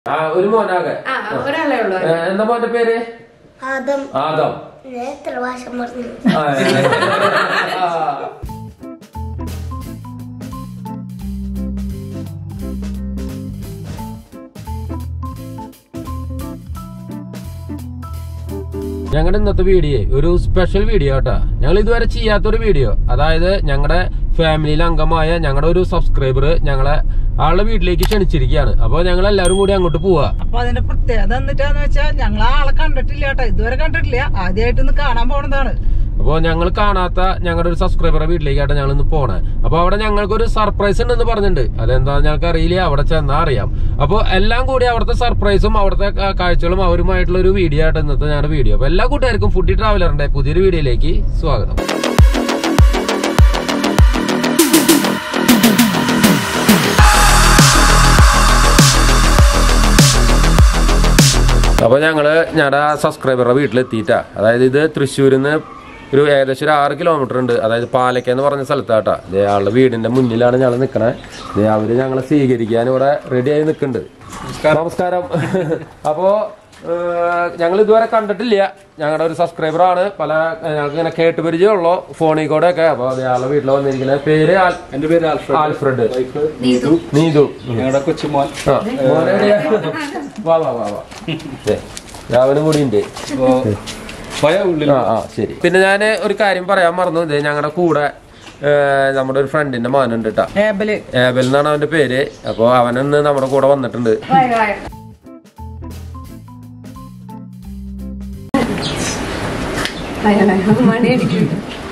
ആ ഒരു മോനാകെ ആ ഒരാളെ ഉള്ളൂ ഏ, എന്താ മോന്റെ പേര് ആദം ആദം ഞാൻ എത്ര പ്രാവശ്യം പറഞ്ഞു ആ, ആ. ഞങ്ങളുടെ ഇന്നത്തെ വീഡിയോ ഒരു സ്പെഷ്യൽ വീഡിയോ കേട്ടാ ഞങ്ങൾ ഇതുവരെ ചെയ്യാത്തൊരു വീഡിയോ അതായത് ഞങ്ങളുടെ ഫാമിലിയിലെ അംഗമായ ഞങ്ങളുടെ ഒരു സബ്സ്ക്രൈബർ ഞങ്ങളെ ആളുടെ വീട്ടിലേക്ക് ക്ഷണിച്ചിരിക്കുകയാണ് അപ്പൊ ഞങ്ങൾ എല്ലാവരും കൂടി അങ്ങോട്ട് പോവാ അപ്പൊ അതിന്റെ പ്രത്യേകത എന്നിട്ടാന്ന് വെച്ചാൽ ഞങ്ങൾ ആളെ കണ്ടിട്ടില്ല കേട്ടോ ഇതുവരെ കണ്ടിട്ടില്ല ആദ്യമായിട്ട് ഇന്ന് കാണാൻ പോണതാണ് അപ്പോൾ ഞങ്ങൾ കാണാത്ത ഞങ്ങളുടെ ഒരു സബ്സ്ക്രൈബറുടെ വീട്ടിലേക്കായിട്ട് ഞങ്ങൾ ഇന്ന് പോണേ അപ്പോൾ അവിടെ ഞങ്ങൾക്ക് ഒരു സർപ്രൈസ് ഉണ്ടെന്ന് പറഞ്ഞിട്ടുണ്ട് അതെന്താ ഞങ്ങൾക്ക് അറിയില്ല അവിടെ ചെന്നാൽ അറിയാം അപ്പോൾ എല്ലാം കൂടി അവിടുത്തെ സർപ്രൈസും അവിടുത്തെ കാ- കാഴ്ചകളും അവരുമായിട്ടുള്ള ഒരു വീഡിയോ ആയിട്ട് ഇന്നത്തെ ഞങ്ങളുടെ വീഡിയോ അപ്പോൾ എല്ലാ കൂട്ടുകാർക്കും ഫുഡി ട്രാവലറിന്റെ പുതിയൊരു വീഡിയോയിലേക്ക് സ്വാഗതം അപ്പോൾ ഞങ്ങള് ഞങ്ങളുടെ സബ്സ്ക്രൈബറുടെ വീട്ടിലെത്തിയിട്ടാ അതായത് ഇത് തൃശ്ശൂരിൽ നിന്ന് ഒരു ഏകദേശം ഒരു ആറ് കിലോമീറ്റർ ഉണ്ട് അതായത് പാലക്ക എന്ന് പറഞ്ഞ സ്ഥലത്താട്ടാ ദേ ആളുടെ വീടിന്റെ മുന്നിലാണ് ഞങ്ങൾ നിൽക്കണേ ദേ അവര് ഞങ്ങളെ സ്വീകരിക്കാൻ ഇവിടെ റെഡി ആയി നിൽക്കുന്നുണ്ട് നമസ്കാരം അപ്പോ ഞങ്ങൾ ഇതുവരെ കണ്ടിട്ടില്ല ഞങ്ങളുടെ ഒരു സബ്സ്ക്രൈബർ ആണ് പല ഞങ്ങൾക്ക് ഇങ്ങനെ കേട്ട് പരിചയമുള്ളൂ ഫോണിൽ കൂടെ ഒക്കെ അപ്പൊ അതേ ആളുടെ വീട്ടിൽ വന്നിരിക്കുന്ന പേര് ആൽ- എന്റെ പേര് Alfred Alfred wife Neethu Neethu ഞങ്ങളുടെ കൊച്ചുമോൻ ആ, മോനെ എവിടെയാ? വാ വാ വാ വാ ദേ, രാവിലെ കൂടി ഉണ്ട് അപ്പോ ഭയ ഉള്ളിൽ ആ ആ ശരി പിന്നെ ഞാൻ ഒരു കാര്യം പറയാൻ മറന്നു ഇത് ഞങ്ങളുടെ കൂടെ ഏ, നമ്മുടെ ഒരു ഫ്രണ്ടിന്റെ മോനുണ്ട് കേട്ടാ ഏബല് ഏബൽ എന്നാണ് അവന്റെ പേര് അപ്പൊ അവനൊന്ന് നമ്മുടെ കൂടെ വന്നിട്ടുണ്ട് വായ, വായ. വായ, വായ. മണിയടിക്കും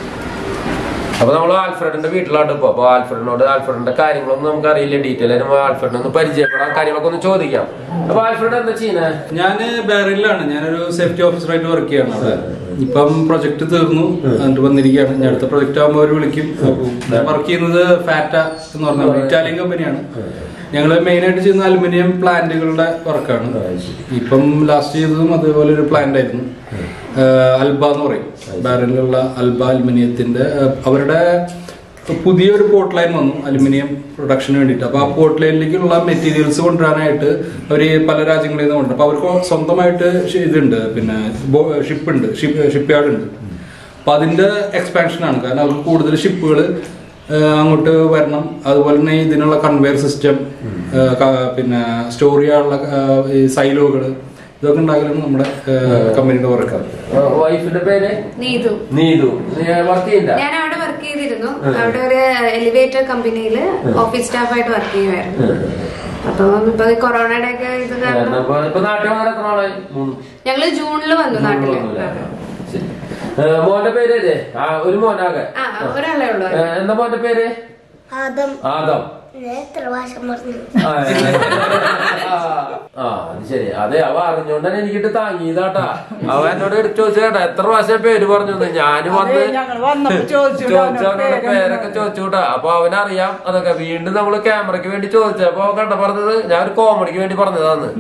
അപ്പൊ നമ്മൾ ആൽഫ്രഡിന്റെ വീട്ടിലാണ് ഇപ്പൊ അപ്പൊ ആൽഫ്രഡിനോട് ആൽഫ്രഡിന്റെ കാര്യങ്ങളൊന്നും നമുക്ക് അറിയില്ല ഡീറ്റെയിൽ ആയിട്ട് ആൽഫ്രഡിനെ ഒന്ന് പരിചയപ്പെടാൻ കാര്യങ്ങളൊക്കെ ഒന്ന് ചോദിക്കാം അപ്പൊ ആൽഫ്രഡ് എന്താ ചെയ്യുന്നത് ഞാൻ ബെറിലാണ് ഞാനൊരു സേഫ്റ്റി ഓഫീസറായിട്ട് വർക്ക് ചെയ്യാണ് അവിടെ ഇപ്പം പ്രൊജക്ട് തീർന്നു എന്നിട്ട് വന്നിരിക്കുകയാണ് ഞാൻ അടുത്ത പ്രൊജക്ട് ആകുമ്പോൾ അവർ വിളിക്കും ഞാൻ വർക്ക് ചെയ്യുന്നത് ഫാറ്റ എന്ന് പറഞ്ഞ ഇറ്റാലിയൻ കമ്പനിയാണ് ഞങ്ങൾ മെയിൻ ആയിട്ട് ചെയ്യുന്ന അലുമിനിയം പ്ലാന്റുകളുടെ വർക്കാണ് ഇപ്പം ലാസ്റ്റ് ചെയ്തതും അതുപോലെ ഒരു പ്ലാന്റ് ആയിരുന്നു ആഹ് അൽബ എന്ന് പറയും ബാരലിലുള്ള അൽബ അലുമിനിയത്തിന്റെ ആഹ് അവരുടെ പുതിയൊരു പോർട്ട് ലൈൻ വന്നു അലുമിനിയം പ്രൊഡക്ഷന് വേണ്ടിയിട്ട് അപ്പൊ ആ പോർട്ട് ലൈനിലേക്കുള്ള മെറ്റീരിയൽസ് കൊണ്ടുവരാനായിട്ട് അവർ പല രാജ്യങ്ങളിൽ നിന്ന് കൊണ്ടുവരും അപ്പൊ അവർക്ക് സ്വന്തമായിട്ട് ഷി- ഇതുണ്ട് പിന്നെ ഷിപ്പ് ഉണ്ട് ഷിപ്പ് യാർഡ് ഉണ്ട് അപ്പൊ അതിന്റെ എക്സ്പാൻഷൻ ആണ് കാരണം അവർക്ക് കൂടുതൽ ഷിപ്പുകൾ അങ്ങോട്ട് വരണം അതുപോലെ തന്നെ ഇതിനുള്ള കൺവെയർ സിസ്റ്റം പിന്നെ സ്റ്റോർ ചെയ്യാനുള്ള ആഹ്, ഈ സൈലോകൾ ഇതൊക്കെ ഉണ്ടാക്കലാണ് നമ്മുടെ കമ്പനിയുടെ വർക്കാണ് വൈഫിന്റെ പേര് നീതു നീതു വർക്ക് ചെയ്യണ്ട ഞാൻ അവിടെ വർക്ക് ചെയ്തിരുന്നു അവിടെ ഒരു എലിവേറ്റർ കമ്പനിയിൽ ഓഫീസ് സ്റ്റാഫായിട്ട് വർക്ക് ചെയ്യുമായിരുന്നു അപ്പൊ ഇപ്പൊ ഈ കൊറോണയുടെ ഒക്കെ ഇത് കാരണം ഇപ്പൊ ഇപ്പൊ നാട്ടിൽ വന്നിട്ട് എത്ര നാളായി മൂന്ന് ഞങ്ങള് ജൂണിൽ വന്നു നാട്ടില് ശരി. ഏ, മോന്റെ പേര് ഏത്? ആ, ഒരു മോനാകെ ആ ഒരാളെ ഉള്ളൂ ഏ, എന്താ മോന്റെ പേര് ആദം ആദം ഞാൻ എത്ര പ്രാവശ്യം പറഞ്ഞു ആ, ആ, ആ അത് ശരി അതെ അവ അറിഞ്ഞോണ്ടാണ് എനിക്കിട്ട് താങ്ങിയതാട്ടാ അവ എന്നോട് എടുത്തു ചോദിച്ചേട്ടാ എത്ര പ്രാവശ്യം പേര് പറഞ്ഞു എന്ന്. ഞാന് വന്ന് ഞങ്ങൾ വന്നപ്പോ ചോദിച്ചു ചോദിച്ചു അവനോട് പേരൊക്കെ ചോദിച്ചുകൂട്ടാ അപ്പൊ അവനറിയാം അതൊക്കെ വീണ്ടും നമ്മള് ക്യാമറയ്ക്ക് വേണ്ടി ചോദിച്ചപ്പോ അവൻ കണ്ട പറഞ്ഞത് ഞാൻ ഒരു കോമഡിക്ക് വേണ്ടി പറഞ്ഞതാന്ന്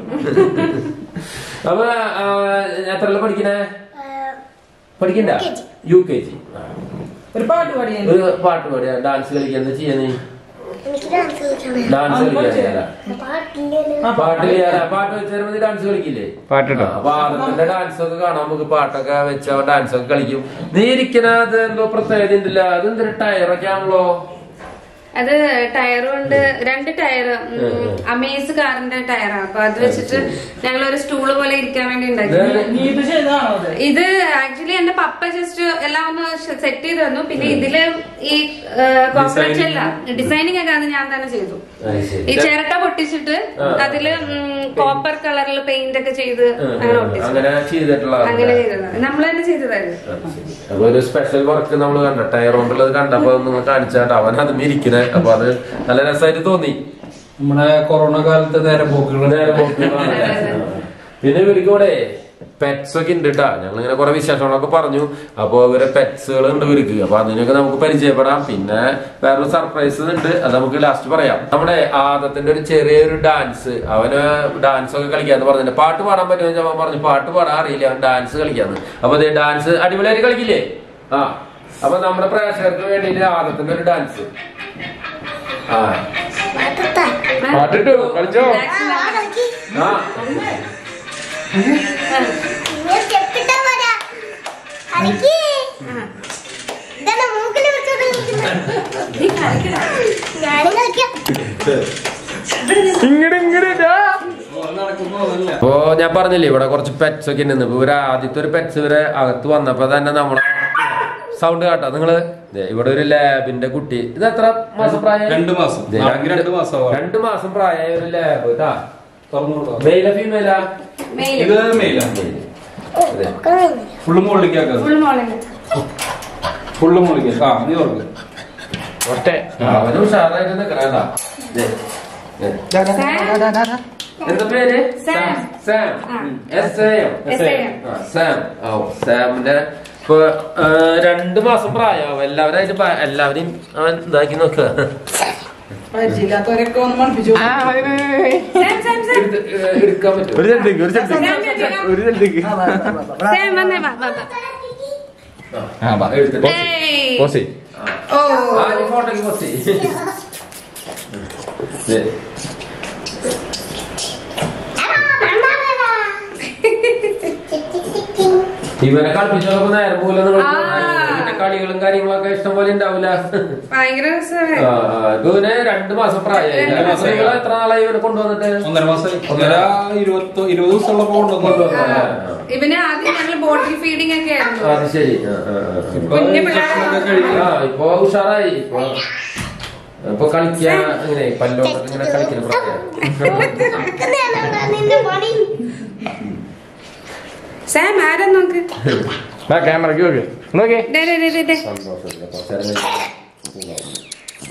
അപ്പൊ ആ, എത്രല്ല പഠിക്കണേ പഠിക്കണ്ട യു കെ ജി ഒരു പാട്ട് പാടിയ ഒരു പാട്ട് പാടിയ ഡാൻസ് കളിക്കാൻ എന്താ ചെയ്യാ നീ എനിക്ക് ഡാൻസ് കളിക്കണം ഡാൻസ് കളിക്കാനാ പാട്ടില്ലല്ലോ പാട്ടില്ല പാട്ട് വെച്ചാൽ മതി ഡാൻസ് കളിക്കില്ലേ പാട്ടിട്ടോ ആ, അപ്പൊ ആദ്യത്തിന്റെ ഡാൻസ് ഒക്കെ കാണാം നമുക്ക് പാട്ടൊക്കെ വെച്ച് അവൻ ഡാൻസ് ഒക്കെ കളിക്കും നീ ഇരിക്കണത് എന്തോ പ്രത്യേകത ഉണ്ടല്ല അത് എന്തൊരു ടയറൊക്കെ ആണല്ലോ അത് ടയർ കൊണ്ട് രണ്ട് ടയർ അമേസ് കാറിന്റെ ടയറാണ് അപ്പൊ അത് വെച്ചിട്ട് ഞങ്ങൾ ഒരു സ്റ്റൂള് പോലെ ഇരിക്കാൻ വേണ്ടി ഉണ്ടാക്കി നീ ഇത് ചെയ്തതാണോ അത് ഇത് ആക്ച്വലി എന്റെ പപ്പ ജസ്റ്റ് എല്ലാം ഒന്ന് സെറ്റ് ചെയ്ത് തന്നു പിന്നെ ഇതില് ഈ കോപ്പറേറ്റ് എല്ലാം ഡിസൈനിങ് ഒക്കെ അത് ഞാൻ തന്നെ ചെയ്തു അത് ശരി. ഈ ചിരട്ട പൊട്ടിച്ചിട്ട് അതില് കോപ്പർ കളറിൽ പെയിന്റ് ഒക്കെ ചെയ്ത് അങ്ങനെ ഒട്ടിച്ചു അങ്ങനെ ചെയ്തിട്ടുള്ള അങ്ങനെ ചെയ്തതാണ് നമ്മൾ തന്നെ ചെയ്തതായിരുന്നു അപ്പൊ ഒരു സ്പെഷ്യൽ വർക്ക് നമ്മൾ കണ്ട ടയർ കൊണ്ടുള്ളത് കണ്ടപ്പോ നിങ്ങൾ കാണിച്ചാട്ട് അവൻ അത് ഇരിക്കണേ അപ്പൊ അത് നല്ല രസമായിട്ട് തോന്നി നമ്മുടെ കൊറോണ കാലത്ത് നേരെ പോക്കുകൾ നേരെ പോക്കുകളാണ്. പിന്നെ ഇവർക്ക് ഇവിടെ പെറ്റ്സ് ഒക്കെ ഉണ്ട് കേട്ടാ ഞങ്ങൾ ഇങ്ങനെ കുറെ വിശേഷങ്ങളൊക്കെ പറഞ്ഞു അപ്പൊ ഇവരെ പെറ്റ്സുകൾ ഉണ്ട് ഇവർക്ക് അപ്പൊ അതിനൊക്കെ നമുക്ക് പരിചയപ്പെടാം പിന്നെ വേറൊരു സർപ്രൈസ് ഉണ്ട് അത് നമുക്ക് ലാസ്റ്റ് പറയാം നമ്മുടെ ആദത്തിന്റെ ഒരു ചെറിയൊരു ഡാൻസ് അവന് ഡാൻസ് ഒക്കെ കളിക്കാന്ന് പറഞ്ഞിട്ട് പാട്ട് പാടാൻ പറ്റുമെന്ന് അവൻ പറഞ്ഞു പാട്ട് പാടാൻ അറിയില്ല അവൻ ഡാൻസ് കളിക്കാന്ന് അപ്പൊ അതേ ഡാൻസ് അടിപൊളിയായിട്ട് കളിക്കില്ലേ ആ അപ്പൊ നമ്മുടെ പ്രേക്ഷകർക്ക് വേണ്ടിയിട്ട് ആദത്തിന്റെ ഒരു ഡാൻസ് ആ പാട്ടത്താ പാട്ടിട്ടു കളിച്ചോ Relax, relax. കളിക്ക് ആ നിങ്ങൾ സ്റ്റെപ്പിട്ടാ പോരാ കളിക്ക് ഇതാണ് മൂക്കിൽ വെച്ചത് നീ കളിക്കടാ. ഞാനും കളിക്കാം ഇങ്ങട് ഇങ്ങട് ഇതാ. നടക്കുന്നതല്ല അപ്പോ ഞാൻ പറഞ്ഞില്ലേ ഇവിടെ കുറച്ച് പെറ്റ്സ് ഒക്കെ ഉണ്ട് ഇപ്പൊ ഇവര് ആദ്യത്തെ ഒരു പെറ്റ്സ് ഇവരെ അകത്ത് വന്നപ്പോ തന്നെ നമ്മളെ സൗണ്ട് കേട്ടോ നിങ്ങള് ദേ ഇവിടെ ഒരു ലാബിന്റെ കുട്ടി ഇത് എത്ര മാസം പ്രായം രണ്ട് മാസം ദേ, നാളേക്ക് രണ്ട് മാസം രണ്ട് മാസം പ്രായമായ ഒരു ലാബ് കേട്ടാ തുറന്നു മെയില ഫീമെയിലാ മെയില്. ഇത് മെയില അതെ ഫുള്ള് മുകളിലേക്കാക്കാം ഫുൾ മോളില്. ഫുള്ള് മുകളിലേക്ക് ആ നീ ഓർക്ക് ഒട്ടെ അവന് ഉഷാറായിട്ട് നിക്കണേട്ടാ ദേ, ദേ. ദാ, ദാ, ദാ, ദാ, ദാ, ദാ. എന്താ പേര് സാം. സാം ആ. S A M S A M. ആ, സാം ഓ സാമിന്റെ ഇപ്പൊ ആ, രണ്ട് മാസം പ്രായമാവും എല്ലാവരായിട്ട് പ- എല്ലാവരെയും അവൻ ഇതാക്കി നോക്കുക പരിചയമില്ലാത്തവരൊക്കെ ഒന്ന് മണിപ്പിച്ചു സാം, സാം, സാം. എടുത്ത്, ഏ, എടുക്കാൻ പറ്റും ഒരു ചെണ്ടിക്ക് ഒരു ചെണ്ടിക്ക് ഒരു ചെണ്ടിക്ക് സാം, വന്നേ, വാ, വാ, വാ. ആ ബാ എടുത്തിട്ട് ഏയ്. പോസി ഓ. ആ, നീ ഫോട്ടോക്ക് പോസ്റ്റ് ചെയ്യ്. ദേ. ഇവനെ കളിപ്പിച്ചോളപ്പോ നേരം പോലെ ആ. കളികളും കാര്യങ്ങളൊക്കെ ഇഷ്ടം പോലെ ഉണ്ടാവില്ല ഭയങ്കര രസമാണ് ആ, ആ. ഇപ്പൊ ഇവന് രണ്ട് മാസം പ്രായമായി രണ്ട് മാസം. നിങ്ങൾ എത്ര നാളായി ഇവനെ കൊണ്ടുവന്നിട്ട് ഒന്നര മാസം ഒന്നര ഇരുപത്തി ഇരുപത് ദിവസമുള്ളപ്പോ കൊണ്ടുവന്നു ആ, ഇവന് ആദ്യം ഞങ്ങള് ബോട്ടിൽ ഫീഡിംഗ് ഒക്കെ ആയിരുന്നു അത് ശരി ആ, ആ, ആ. ഇപ്പൊ കുഞ്ഞു പിള്ളേരെ ഭക്ഷണമൊക്കെ കഴിക്കും ആ ഇപ്പൊ ഉഷാറായി ഇപ്പൊ ഇപ്പൊ കളിക്കാൻ ഇങ്ങനെ പല്ലോട്ടൊക്കെ ഇങ്ങനെ കളിക്കുന്ന പ്രായം നിന്റെ പണി സാം ആരാ നോക്ക് ബാ ക്യാമറയ്ക്ക് നോക്ക് നോക്കേ ദേ, ദേ, ദേ, ദേ, ദേ. സന്തോഷമില്ല കുറച്ചേരം കഴിഞ്ഞ്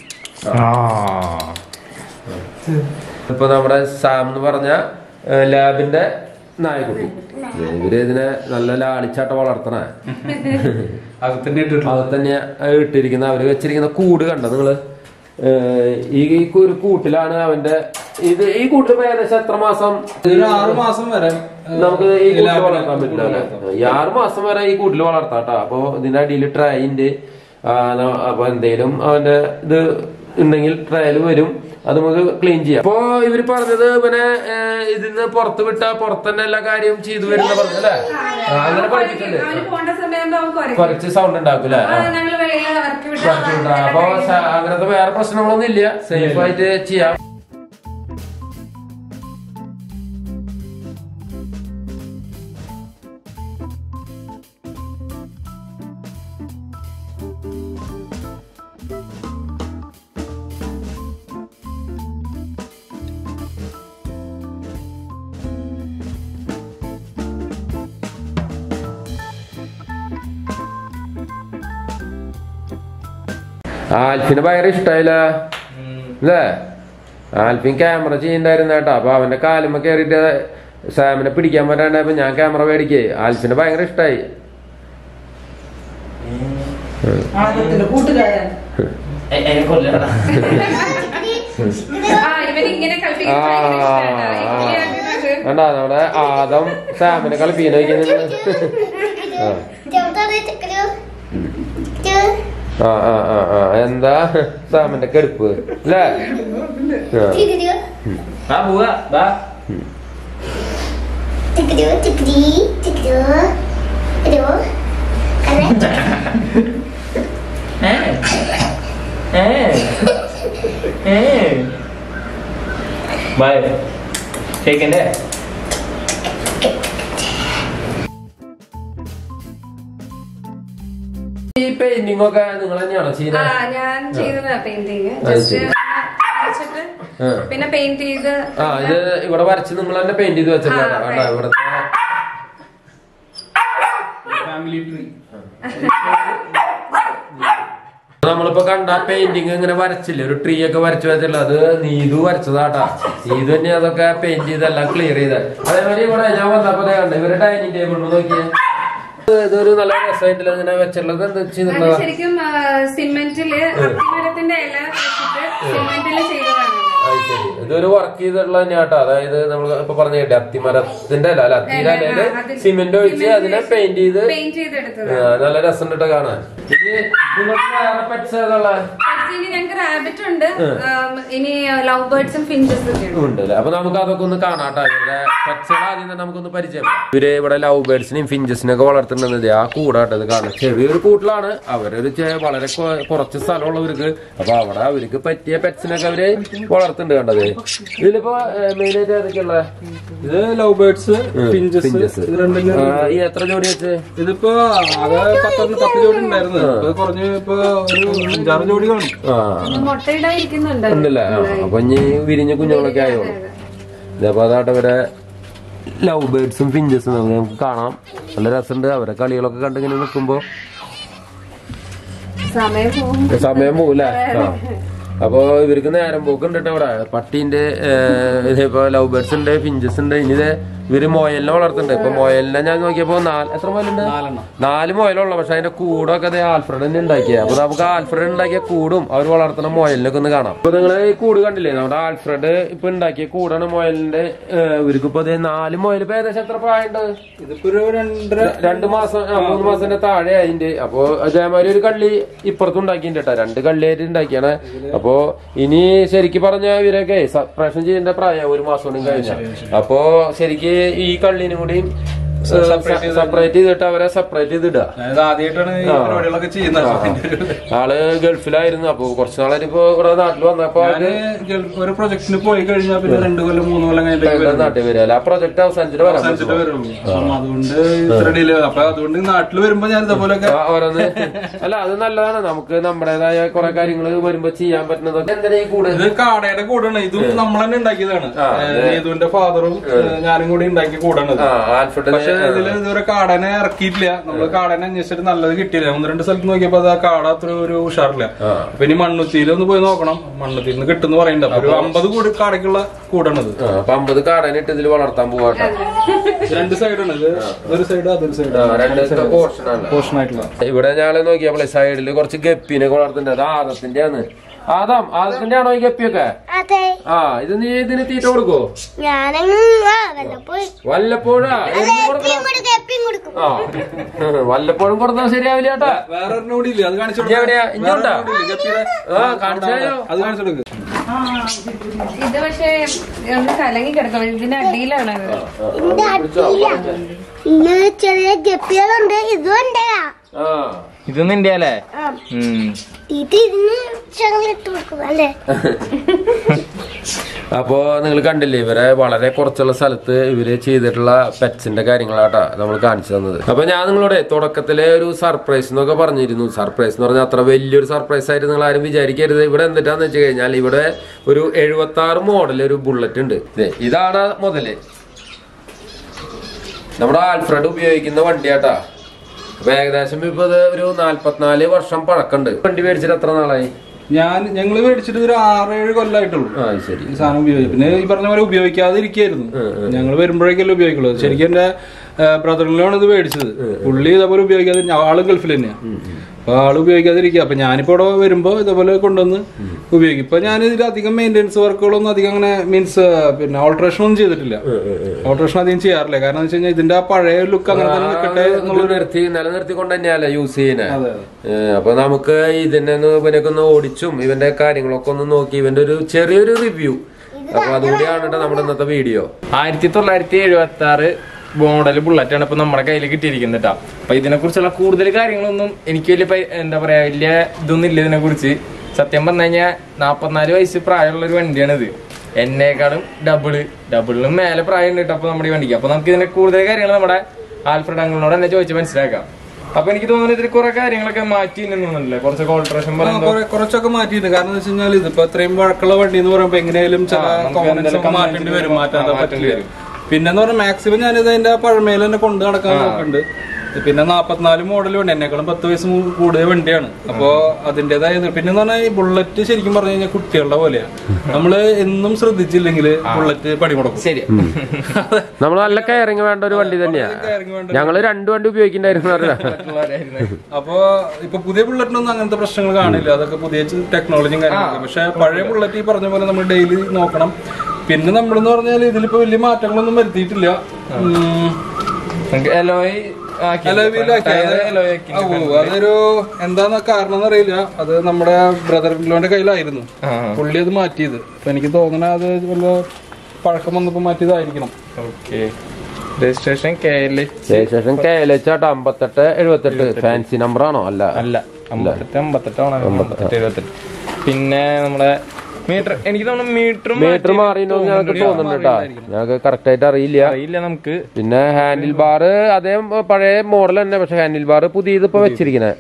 ആ ഇപ്പൊ നമ്മുടെ സാം എന്ന് പറഞ്ഞ ഏഹ്, ലാബിന്റെ നായക്കുട്ടി ഇവര് ഇതിനെ നല്ല ലാളിച്ചാട്ട വളർത്തണേ അകത്തന്നെ ഇട്ടിട്ടുണ്ട് അത് തന്നെ ഇട്ടിരിക്കുന്ന അവര് വെച്ചിരിക്കുന്ന കൂട് കണ്ടോ നിങ്ങള് ഏഹ്, ഈ ഈ ഒരു കൂട്ടിലാണ് അവന്റെ ഇത് ഈ കൂട്ടിൽ ഇപ്പൊ ഏകദേശം എത്ര മാസം ഒരു ആറ് മാസം വരെ ഏഹ്, നമുക്ക് ഈ കൂട്ടിൽ ലാബിൽ വളർത്താൻ പറ്റില്ല അല്ലേ? വളർത്താം. ഈ ആറ് മാസം വരെ ഈ കൂട്ടിൽ വളർത്താട്ടോ അപ്പൊ ഇതിന്റെ അടിയിൽ ട്രൈ ഉണ്ട് ആ, ന- അപ്പൊ എന്തേലും അവന്റെ ഇത് ഉണ്ടെങ്കിൽ ട്രയൽ വരും അത് നമുക്ക് ക്ലീൻ ചെയ്യാം അപ്പൊ ഇവര് പറഞ്ഞത് ഇവനെ ഏഹ്, ഇതിന്ന് പുറത്ത് വിട്ടാ പുറത്ത് തന്നെ എല്ലാ കാര്യവും ചെയ്തു വരുന്ന പറഞ്ഞല്ലേ ആ, അങ്ങനെ പഠിപ്പിച്ചിട്ടുണ്ട് അവന് പോണ്ട സമയം അവൻ കുറയ്ക്കും കുറച്ച് സൗണ്ട് ഉണ്ടാക്കൂല അപ്പൊ ഞങ്ങള് വെളിയിൽ ഇറക്കി വിട്ട് അപ്പൊ സ- അങ്ങനത്തെ വേറെ പ്രശ്നങ്ങളൊന്നും ഇല്ല സേഫ് ആയിട്ട് ചെയ്യാം ആൽഫിന് ഭയങ്കര ഇഷ്ടായില്ല അല്ലേ ആൽഫിൻ ക്യാമറ ചെയ്യണ്ടായിരുന്ന കേട്ടോ അപ്പൊ അവന്റെ കാലുമ്മ കയറിയിട്ട് സാമിനെ പിടിക്കാൻ പറ്റാണ്ടായപ്പോ ഞാൻ ക്യാമറ മേടിക്കേ ആൽഫിന് ഭയങ്കര ഇഷ്ടായി ആദ്യത്തിന്റെ കൂട്ടുകാരൻ ആ ഇവന് ഇങ്ങനെ കളിപ്പിക്കാൻ ആ, ഭയങ്കര ഇഷ്ടാണ്. ഇങ്ങനെയാക്കിയിട്ട് കണ്ടാ നമ്മുടെ ആദം സാമിനെ കളിപ്പിക്കാൻ വയ്ക്കുന്നത് ആ. ആ ആ ആ ആ എന്താ സാമിന്റെ കെടുപ്പ് അല്ലേ ആ ആ പോവാ ബാ ഏ ഏ ഏ ബൈ കേക്കണ്ടേ ഈ പെയിന്റിംഗ് ഒക്കെ നിങ്ങൾ തന്നെയാണോ ആ ചെയ്യുന്നത് ഞാൻ ചെയ്തതാ പെയിന്റിങ് അത് ജസ്റ്റ് ശരി. വെച്ചിട്ട് ആ. പിന്നെ പെയിന്റ് ചെയ്ത് ആ ഇത് ഇവിടെ വരച്ച് നിങ്ങൾ തന്നെ പെയിന്റ് ചെയ്ത് വെച്ചിട്ടാണ് ആ, കണ്ടോ ഇവിടുത്തെ ഫാമിലി ട്രീ നമ്മളിപ്പോ കണ്ട പെയിന്റിങ് ഇങ്ങനെ വരച്ചില്ലേ ഒരു ട്രീ ഒക്കെ വരച്ചു വെച്ചില്ല അത് നീതു വരച്ചതാട്ടാ നീതു തന്നെ അതൊക്കെ പെയിന്റ് ചെയ്തെല്ലാം ക്ലിയർ ചെയ്ത അതേമാതിരി ഇവിടെ ഞാൻ വന്നപ്പോ ദേ കണ്ടോ ഇവര് ഡൈനിങ് ടേബിൾ നോക്കിയേ ഇത് ഇതൊരു നല്ല രസമായിട്ടില്ല ഇങ്ങനെ വെച്ചിട്ടുള്ളത് എന്താ അത് ചെയ്തിട്ടുള്ളതാ ശരിക്കും സിമെന്റില് അത്തിമരത്തിന്റെ ഇല വെച്ചിട്ട് സിമെന്റില് ചെയ്തതാണ് അത് ശരി ഇതൊരു വർക്ക് ചെയ്തിട്ടുള്ള തന്നെയാട്ടോ അതായത് നമ്മൾ ഇപ്പൊ പറഞ്ഞ കേട്ടെ അത്തിമരത്തിന്റെ അല്ല അല്ല അത്തിയുടെ ഇലയില് സിമെന്റ് ഒഴിച്ച് അതിനെ പെയിന്റ് ചെയ്ത് പെയിന്റ് ചെയ്തെടുത്തത് ആ, നല്ല രസം കാണാൻ ഇനി നിങ്ങൾക്ക് വേറെ പെറ്റ്സ് ഏതുള്ള ഇനി ഞങ്ങൾക്ക് റാബിറ്റ് ഉണ്ട് ഉം, ഇനി ലവ് ബേർഡ്സും ഫിഞ്ചസും ഒക്കെ ഉണ്ട് ഉണ്ട് അപ്പൊ നമുക്ക് അതൊക്കെ ഒന്ന് കാണാട്ടോ ഇവരുടെ പക്ഷികൾ ആദ്യം തന്നെ നമുക്കൊന്ന് പരിചയം ഇവര് ഇവിടെ ലവ് ബേർഡ്സിനെയും ഫിഞ്ചസിനെയും ഒക്കെ വളർത്തുന്നത് ആ കൂടാട്ടോ ഇത് കാണാം ചെറിയൊരു കൂട്ടിലാണ് അവരൊരു ചെ- വളരെ കൊ- കുറച്ച് സ്ഥലമുള്ളവർക്ക് അപ്പൊ അവിടെ അവർക്ക് പറ്റിയ പെറ്റ്സിനൊക്കെ അവര് വളർത്തുന്നുണ്ട് കണ്ടത് ഇതിലിപ്പോ മെയിൻ ആയിട്ട് ഏതൊക്കെയുള്ള ഇത് ലവ് ബേർഡ്സ് ഫിഞ്ചസ് ഫിഞ്ചസ് ഇത് രണ്ടും ഈ എത്ര ജോഡി വെച്ച് ഇതിപ്പോ ആകെ പത്തെണ്ണം പത്ത് ജോഡി ഉണ്ടായിരുന്നു ഇപ്പൊ കുറഞ്ഞ് ഇപ്പൊ ഒരു അഞ്ചാറ് ജോഡി കാണും ആ മുട്ടയിടാൻ ഇരിക്കുന്നുണ്ട് ഉണ്ടല്ലേ ആ, അപ്പൊ ഇനി വിരിഞ്ഞ കുഞ്ഞുങ്ങളൊക്കെ ആയോളൂ ഇതേപ്പോ അതാട്ടെ ഇവരെ ലവ് ബേർഡ്സും ഫിഞ്ചസും നമുക്ക് നമുക്ക് കാണാം നല്ല രസമുണ്ട് അവരെ കളികളൊക്കെ കണ്ടിങ്ങനെ നിൽക്കുമ്പോ സമയം പോകും സമയം പോകൂലേ ആ അപ്പൊ ഇവർക്ക് നേരം പോക്കുണ്ട് കേട്ടോ ഇവിടെ പട്ടീന്റെ ഇതേപ്പോ ലവ് ബേർഡ്സ് ഉണ്ട് ഫിഞ്ചസ് ഉണ്ട് ഇനി ഇത് ഇവര് മൊയലിനെ വളർത്തുന്നുണ്ട് ഇപ്പൊ മൊയലിനെ ഞാൻ നോക്കിയപ്പോ നാല് എത്ര മൊയലുണ്ട് നാല് മൊയലുള്ള പക്ഷെ അതിന്റെ കൂടൊക്കെ അതേ ആൽഫ്രഡ് തന്നെ ഉണ്ടാക്കിയ അപ്പൊ നമുക്ക് ആൽഫ്രഡ് ഉണ്ടാക്കിയ കൂടും അവർ വളർത്തുന്ന മൊയലിനൊക്കെ ഒന്ന് കാണാം ഇപ്പൊ നിങ്ങള് ഈ കൂട് കണ്ടില്ലേ നമ്മുടെ ആൽഫ്രഡ് ഇപ്പൊ ഉണ്ടാക്കിയ കൂടാണ് മൊയലിന്റെ ഇവർക്ക് ഇപ്പൊ അതേ നാല് മൊയൽ ഇപ്പൊ ഏകദേശം എത്ര പ്രായമുണ്ട് ഇതിപ്പോ ഒരു രണ്ടര രണ്ട് മാസം ആ, മൂന്ന് മാസത്തിന്റെ താഴെ അതിന്റെ അപ്പൊ അതേമാതിരി ഒരു കള്ളി ഇപ്പുറത്തും ഉണ്ടാക്കിയിട്ടുണ്ട് കേട്ടോ രണ്ട് കള്ളിയായിട്ട് ഉണ്ടാക്കിയാണ് അപ്പൊ ഇനി ശരിക്ക് പറഞ്ഞ ഇവരൊക്കെ സപ്രേഷൻ ചെയ്യേണ്ട പ്രായം ഒരു മാസം കൂടി കഴിഞ്ഞാൽ അപ്പൊ ശരിക്ക് ഈ കള്ളിനും കൂടി സെപ്പറേറ്റ് ചെയ്തിട്ട് അവരെ സെപ്പറേറ്റ് ചെയ്തിടുക ഞാനിത് ആദ്യമായിട്ടാണ് ഈ പരിപാടികളൊക്കെ ചെയ്യുന്നത് അപ്പൊ അതിന്റെ ഒരു- ആള് ഗൾഫിലായിരുന്നു അപ്പൊ കുറച്ച് നാളായിട്ട് ഇപ്പൊ ഇവിടെ നാട്ടിൽ വന്നപ്പോ ഞാന് ഗൾഫ് ഒരു പ്രൊജക്ടിന് പോയി കഴിഞ്ഞാൽ പിന്നെ രണ്ടു കൊല്ലം മൂന്ന് കൊല്ലം കഴിഞ്ഞിട്ട് ഇവിടെ നാട്ടിൽ വരിക ആ പ്രൊജക്ട് അവസാനിച്ചിട്ട് വരാൻ അവസാനിച്ചിട്ട് പറ്റുള്ളൂ. വരുള്ളൂ അപ്പം അതുകൊണ്ട് ഇത്ര ഡിലേ അപ്പൊ അതുകൊണ്ട് നാട്ടിൽ വരുമ്പോ ഞാൻ ഇതേപോലെയൊക്കെ ആ, ഓരോന്ന് അല്ല അത് നല്ലതാണ് നമുക്ക് നമ്മുടേതായ കുറെ കാര്യങ്ങൾ വരുമ്പോ ചെയ്യാൻ പറ്റുന്നതൊക്കെ എന്തിനാ ഈ കൂടെ ഇത് കാടയുടെ കൂടാണ് ഇതും നമ്മൾ തന്നെ ഉണ്ടാക്കിയതാണ് നീതുവിന്റെ ഫാദറും ഞാനും കൂടി ഉണ്ടാക്കിയ കൂടാണ് ഇത്. ആ ആൽഫ്രഡ് പക്ഷെ ഇതില് ഇതുവരെ കാടനെ ഇറക്കിയിട്ടില്ല നമ്മള് കാടനെ അന്വേഷിച്ചിട്ട് നല്ലത് കിട്ടിയില്ല ഒന്ന് രണ്ട് സ്ഥലത്ത് നോക്കിയപ്പോ അത് ആ കാട അത്ര ഒരു ഉഷാറില്ല അപ്പൊ ഇനി മണ്ണുത്തിയിൽ ഒന്ന് പോയി നോക്കണം മണ്ണുത്തിയിൽ നിന്ന് കിട്ടുന്ന പറയുന്നുണ്ട് അപ്പൊ ഒരു അമ്പത് കൂടി കാടയ്ക്കുള്ള കൂടാണിത് ആ, അപ്പൊ അമ്പത് കാടനിട്ട് ഇതിൽ വളർത്താൻ പോവാട്ടെ രണ്ട് സൈഡാണ് ഇത് ഒരു സൈഡ് അതൊരു സൈഡ് രണ്ട് പോർഷൻ ആണ് പോർഷൻ ആയിട്ടുള്ള ഇവിടെ ഞാളെ നോക്കിയപ്പോളെ സൈഡില് കുറച്ച് ഗപ്പിനെ വളർത്തുന്നുണ്ട് അത് ആദത്തിന്റെ ആണ് ആദം ആദത്തിന്റെ ആണോ ഈ ഗപ്പിയൊക്കെ അതെ ആ ഇത് നീ ഇതിന് തീറ്റ കൊടുക്കോ ഞാനങ്ങ് ആ വല്ലപ്പോഴും വല്ലപ്പോഴാ എന്നും എപ്പിയും കൊടുക്കണം കൊടുക്കും എപ്പിയും കൊടുക്കും ആ വല്ലപ്പോഴും കൊടുത്താൽ ശരിയാവില്ല ചേട്ടാ വേറെ ഒരെണ്ണം കൂടി ഇല്ലേ അത് കാണിച്ചു ഇനി എവിടെയാ? ഇനി ഉണ്ടോ? ഗപ്പിയുടെ ആ കാണിച്ചാലോ അത് കാണിച്ചു കൊടുക്ക് ഇത് പക്ഷേ ഒന്ന് കലങ്ങി കിടക്കണം ഇതിന്റെ അടിയിലാണ് ഇത്. ഇതിന്റെ അടിയില്ല ഇന്ന് ചെറിയ ഗപ്പികളുണ്ട് ഇതും ഉണ്ട് ആ ഇതൊന്നും ഇന്റെ അല്ലേ ആ ഇത് ഇതിന് ചെറിയിട്ട് കൊടുക്കും അല്ലേ അപ്പോ നിങ്ങൾ കണ്ടില്ലേ ഇവരെ വളരെ കുറച്ചുള്ള സ്ഥലത്ത് ഇവര് ചെയ്തിട്ടുള്ള പെറ്റ്സിന്റെ കാര്യങ്ങളാട്ടാ നമ്മൾ കാണിച്ചു തന്നത് അപ്പൊ ഞാൻ നിങ്ങളോട് തുടക്കത്തിലെ ഒരു സർപ്രൈസ് എന്നൊക്കെ പറഞ്ഞിരുന്നു സർപ്രൈസ് എന്ന് പറഞ്ഞാൽ അത്ര വലിയൊരു സർപ്രൈസ് ആയിട്ട് നിങ്ങൾ ആരും വിചാരിക്കരുത് ഇവിടെ എന്തിട്ടാന്ന് വെച്ച് കഴിഞ്ഞാൽ ഇവിടെ ഒരു എഴുപത്തി ആറ് മോഡൽ ഒരു ബുള്ളറ്റ് ഉണ്ട് ദേ, ഇതാണ് മുതല് നമ്മുടെ ആൽഫ്രഡ് ഉപയോഗിക്കുന്ന വണ്ടിയാട്ടാ അപ്പൊ ഏകദേശം ഇപ്പൊ ഇത് ഒരു നാല്പത്തിനാല് വർഷം പഴക്കമുണ്ട് വണ്ടി മേടിച്ചിട്ട് എത്ര നാളായി ഞാൻ ഞങ്ങള് മേടിച്ചിട്ട് ഒരു ആറേഴ് കൊല്ലമായിട്ടുള്ളൂ ആ ശരി ഈ സാധനം ഉപയോഗിക്കും പിന്നെ ഈ പറഞ്ഞ പോലെ ഉപയോഗിക്കാതെ ഇരിക്കായിരുന്നു ഞങ്ങൾ വരുമ്പോഴേക്കല്ലേ ഉപയോഗിക്കുള്ളൂ ശരിക്കും എന്റെ ബ്രദറിലാണ് ഇത് മേടിച്ചത് പുള്ളി ഇതേപോലെ ഉപയോഗിക്കാതെ ഇരി- ആള് ഗൾഫിൽ തന്നെയാണ് അപ്പൊ ആള് ഉപയോഗിക്കാതെ ഇരിക്കുക അപ്പൊ ഞാനിപ്പോ ഇവിടെ വരുമ്പോ ഇതേപോലെ കൊണ്ടുവന്ന് ഉപയോഗിക്കും ഇപ്പൊ ഞാൻ ഇതിൽ അധികം മെയിൻ്റെനൻസ് വർക്കുകളൊന്നും അധികം അങ്ങനെ മീൻസ് പിന്നെ ഓൾട്രേഷൻ ഒന്നും ചെയ്തിട്ടില്ല ഓൾട്രേഷൻ അധികം ചെയ്യാറില്ല കാരണം എന്ന് വെച്ച് കഴിഞ്ഞാൽ ഇതിന്റെ ആ പഴയ ലുക്ക് അങ്ങനെ തന്നെ നിൽക്കട്ടെ ഇത് നിർത്തി നിലനിർത്തിക്കൊണ്ട് തന്നെയല്ലേ യൂസ് ചെയ്യുന്നത് അതെ ഏഹ് അപ്പൊ നമുക്ക് ഇതിനെ ഒന്ന് ഇവനൊക്കെ ഒന്ന് ഓടിച്ചും ഇവന്റെ കാര്യങ്ങളൊക്കെ ഒന്ന് നോക്കി ഇവന്റെ ഒരു ചെറിയൊരു റിവ്യൂ അപ്പൊ അതുകൂടിയാണ് ട്ടോ നമ്മുടെ ഇന്നത്തെ വീഡിയോ ആയിരത്തി തൊള്ളായിരത്തി എഴുപത്തി ആറ് മോഡൽ ബുള്ളറ്റ് ആണ് ഇപ്പൊ നമ്മുടെ കയ്യിൽ കിട്ടിയിരിക്കുന്നത് കേട്ടോ അപ്പൊ ഇതിനെ കുറിച്ചുള്ള കൂടുതൽ കാര്യങ്ങളൊന്നും എനിക്ക് വലിയ പരി- എന്താ പറയാ വലിയ ഇതൊന്നും ഇല്ല ഇതിനെ കുറിച്ച് സത്യം പറഞ്ഞു കഴിഞ്ഞാൽ നാപ്പത്തിനാല് വയസ്സ് പ്രായമുള്ള ഒരു വണ്ടിയാണിത് എന്നേക്കാളും ഡബിള് ഡബിളിനും മേലെ പ്രായം ഉണ്ട് കേട്ടോ അപ്പൊ നമ്മുടെ ഈ വണ്ടിക്ക് അപ്പൊ നമുക്ക് ഇതിന്റെ കൂടുതൽ കാര്യങ്ങൾ നമ്മുടെ ആൽഫ്രഡ് അങ്കിളിനോട് തന്നെ ചോദിച്ച് മനസ്സിലാക്കാം അപ്പൊ എനിക്ക് തോന്നുന്നു ഇതിൽ കുറെ കാര്യങ്ങളൊക്കെ മാറ്റി തോന്നുന്നില്ലേ കുറച്ചൊക്കെ ഓൾട്രേഷൻ ആ, പറയുമ്പോ കുറെ- കുറച്ചൊക്കെ മാറ്റിയിട്ടുണ്ട് കാരണം എന്ന് വെച്ച് കഴിഞ്ഞാൽ ഇതിപ്പോ ഇത്രയും വഴക്കുള്ള വണ്ടി എന്ന് പറയുമ്പോ എങ്ങനെയാലും ചില ആ, നമുക്ക് കോമ്പണൻസ് എന്തെങ്കിലും ഒക്കെ മാറ്റേണ്ടി വരും components മാറ്റാതെ ആ, മാറ്റേണ്ടി പറ്റില്ല പിന്നെന്ന് പറഞ്ഞാൽ മാക്സിമം ഞാനിത് അതിന്റെ പഴമയിൽ തന്നെ കൊണ്ട് നടക്കാൻ നോക്കുന്നുണ്ട് പിന്നെ നാപ്പത്തിനാല് മോഡൽ വണ്ടി എന്നെക്കാളും പത്ത് വയസ്സ് മു- കൂടുതൽ വണ്ടിയാണ് അപ്പോ അതിന്റേതായ ഇത് പിന്നെ എന്ന് പറഞ്ഞാൽ ഈ ബുള്ളറ്റ് ശരിക്കും പറഞ്ഞു കഴിഞ്ഞാൽ കുട്ടികളുടെ പോലെയാണ് നമ്മള് എന്നും ശ്രദ്ധിച്ചില്ലെങ്കിൽ ബുള്ളറ്റ് പണി മുടക്കും ശരി നമ്മൾ നല്ല കയറിങ് വേണ്ട ഒരു വണ്ടി തന്നെയാ കയറിങ് വേണ്ട ഞങ്ങള് രണ്ട് വണ്ടി ഉപയോഗിക്കണ്ടായിരുന്നു അറിയാം അപ്പോ ഇപ്പൊ പുതിയ ബുള്ളറ്റിനൊന്നും അങ്ങനത്തെ പ്രശ്നങ്ങൾ കാണില്ല അതൊക്കെ പുതിയ ടെക്നോളജിയും കാര്യങ്ങളൊക്കെ പക്ഷെ പഴയ ബുള്ളറ്റ് ഈ പറഞ്ഞ പോലെ നമ്മൾ ഡെയിലി നോക്കണം പിന്നെ നമ്മളെന്ന് പറഞ്ഞാൽ ഇതിലിപ്പോ വലിയ മാറ്റങ്ങളൊന്നും വരുത്തിയിട്ടില്ല ഉം, നമുക്ക് അലോയ് ആക്കി. അലോയ് വീലാക്കി. ടയർ അത് അലോയ് ആക്കി. ആ, ഓ, അതൊരു എന്താന്ന് കാരണം എന്നറിയില്ല അത് നമ്മുടെ ബ്രദർ ബില്ലോന്റെ കയ്യിലായിരുന്നു ആ, പുള്ളി അത് മാറ്റിയത് അപ്പൊ എനിക്ക് തോന്നണ അത് വല്ല പഴക്കം വന്നപ്പോ മാറ്റിയതായിരിക്കണം ഓക്കെ രജിസ്ട്രേഷൻ കെ എൽ ശേഷം കെ എൽ എച്ച് ആട്ടോ അമ്പത്തെട്ട് എഴുപത്തെട്ട് ഫാൻസി നമ്പർ ആണോ അല്ല അല്ല അമ്പത്തെട്ട് അമ്പത്തെട്ടാണ് അമ്പത്തെട്ട് എഴുപത്തെട്ട് പിന്നെ നമ്മുടെ മീറ്റർ എനിക്ക് തോന്നുന്നു മീറ്ററും മീറ്റർ മാറിയെന്ന് ഞങ്ങൾക്ക് തോന്നുന്നുണ്ട് കേട്ടാ ഞങ്ങൾക്ക് കറക്റ്റ് ആയിട്ട് അറിയില്ല അറിയില്ല നമുക്ക് പിന്നെ ഹാൻഡിൽ ബാർ അതേ പഴയ മോഡൽ തന്നെ പക്ഷെ ഹാൻഡിൽ ബാർ പുതിയത് ഇപ്പൊ വെച്ചിരിക്കണേ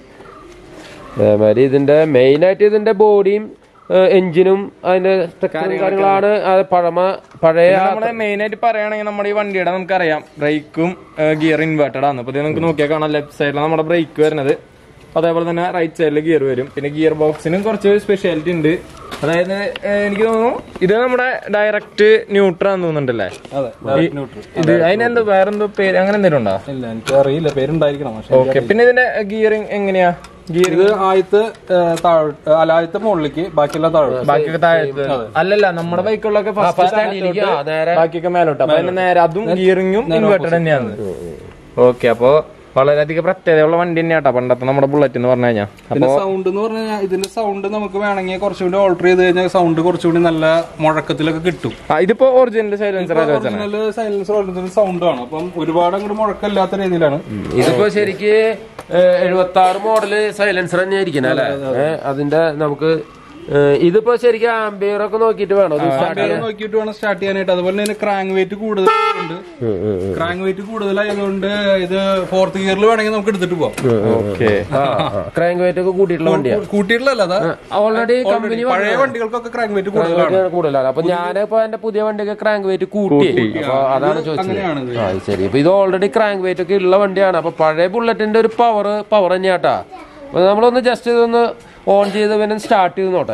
അതേമാതിരി ഇതിന്റെ മെയിൻ ആയിട്ട് ഇതിന്റെ ബോഡിയും എഞ്ചിനും അതിന്റെ സ്ട്രക്ചറും കാര്യങ്ങളാണ് അത് പഴമ പഴയ നമ്മുടെ മെയിൻ ആയിട്ട് പറയുകയാണെങ്കിൽ നമ്മുടെ ഈ വണ്ടിയുടെ നമുക്കറിയാം ബ്രേക്കും ഗിയർ ഇൻവേർട്ടഡ് ആണ് അപ്പൊ ഇത് നമുക്ക് നോക്കിയാൽ കാണാം ലെഫ്റ്റ് സൈഡിലാണ് നമ്മുടെ ബ്രേക്ക് വരുന്നത് അതേപോലെ തന്നെ റൈറ്റ് സൈഡിൽ ഗിയർ വരും പിന്നെ ഗിയർ ബോക്സിനും കുറച്ച് സ്പെഷ്യാലിറ്റി ഉണ്ട് അതായത് ഏഹ്, എനിക്ക് തോന്നുന്നു ഇത് നമ്മുടെ ഡയറക്റ്റ് ന്യൂട്രാന്ന് തോന്നുന്നുണ്ടല്ലേ അതെ ഈ- ഇത് അതിനെന്തോ വേറെന്തോ പേര് അങ്ങനെ എന്തെങ്കിലും ഉണ്ടോ ഇല്ല എനിക്ക് അറിയില്ല പേരുണ്ടായിരിക്കണം പക്ഷെ ഓക്കെ പിന്നെ ഇതിന്റെ ഗിയറിംഗ് എങ്ങനെയാ ഗിയർ ഇത് ആദ്യത്തെ താഴെ അല്ല ആദ്യത്തെ മുകളിലേക്ക് ബാക്കിയെല്ലാം താഴെ ബാക്കിയൊക്കെ താഴത്ത് അല്ലല്ല നമ്മുടെ ബൈക്കുകളൊക്കെ ഫസ്റ്റ് സ്റ്റാൻഡിലേക്ക് ആ, നേരെ ബാക്കിയൊക്കെ മേലോട്ട് അപ്പൊ അതിന് നേരെ അതും ഗിയറിങ്ങും ഇൻവെർട്ടഡ് തന്നെയാണ് ഓക്കെ അപ്പൊ വളരെയധികം പ്രത്യേകതയുള്ള വണ്ടി തന്നെയാട്ടോ പണ്ടത്തെ നമ്മുടെ ബുള്ളറ്റ് എന്ന് പറഞ്ഞു കഴിഞ്ഞാൽ പിന്നെ സൗണ്ട് എന്ന് പറഞ്ഞു കഴിഞ്ഞാൽ ഇതിന്റെ സൗണ്ട് നമുക്ക് വേണമെങ്കിൽ കുറച്ചുകൂടി ഓൾട്ടർ ചെയ്ത് കഴിഞ്ഞാൽ സൗണ്ട് കുറച്ചുകൂടി നല്ല മുഴക്കത്തിലൊക്കെ കിട്ടും ഇതിപ്പോ ഒറിജിനൽ സൈലൻസർ വെച്ചാണ് ഒറിജിനൽ സൈലൻസർ സൗണ്ട് ആണ് അപ്പം ഒരുപാട് അങ്ങോട്ട് മുഴക്കമില്ലാത്ത രീതിയിലാണ് ഇതിപ്പോ ശരിക്ക് എഴുപത്തി ആറ് മോഡല് സൈലൻസർ തന്നെ ആയിരിക്കണം അല്ലെ അതിന്റെ നമുക്ക് ഏ, ഇതിപ്പോ ശരിക്കും ആംബിയർ ഒക്കെ നോക്കിയിട്ട് വേണം ഇത് start ആംബിയർ നോക്കിയിട്ട് വേണം സ്റ്റാർട്ട് ചെയ്യാനായിട്ട് അതുപോലെ തന്നെ ക്രാങ്ക് വെയിറ്റ് കൂടുതലുണ്ട് ക്രാങ്ക് വെയിറ്റ് കൂടുതലായതുകൊണ്ട് ഇത് ഫോർത്ത് ഗിയറിൽ വേണമെങ്കിൽ നമുക്ക് എടുത്തിട്ട് പോവാം ഓക്കെ ക്രാങ്ക് വെയിറ്റ് ഒക്കെ കൂട്ടിയിട്ടുള്ള വണ്ടിയാണ് കൂട്ടിയിട്ടില്ല അതാ ഓൾറെഡി കമ്പനി പഴയ വണ്ടികൾക്കൊക്കെ ക്രാങ്ക് വെയിറ്റ് കൂടുതലാണ് കൂടുതലാണ് അപ്പൊ ഞാനിപ്പോ എന്റെ പുതിയ വണ്ടിയൊക്കെ ക്രാങ്ക് വെയിറ്റ് കൂട്ടി അപ്പൊ അതാണ് ചോദിച്ചത് അങ്ങനെയാണ് ഇത്. ആ ശരി അപ്പൊ ഇത് ഓൾറെഡി ക്രാങ്ക് വെയിറ്റ് ഒക്കെ ഉള്ള വണ്ടിയാണ് അപ്പൊ പഴയ ബുള്ളറ്റിന്റെ ഒരു പവർ പവർ തന്നെയാട്ടാ അപ്പൊ നമ്മളൊന്ന് ജസ്റ്റ് ഇതൊന്ന് ഓൺ ചെയ്ത് പിന്നെ സ്റ്റാർട്ട് ചെയ്ത് നോട്ടെ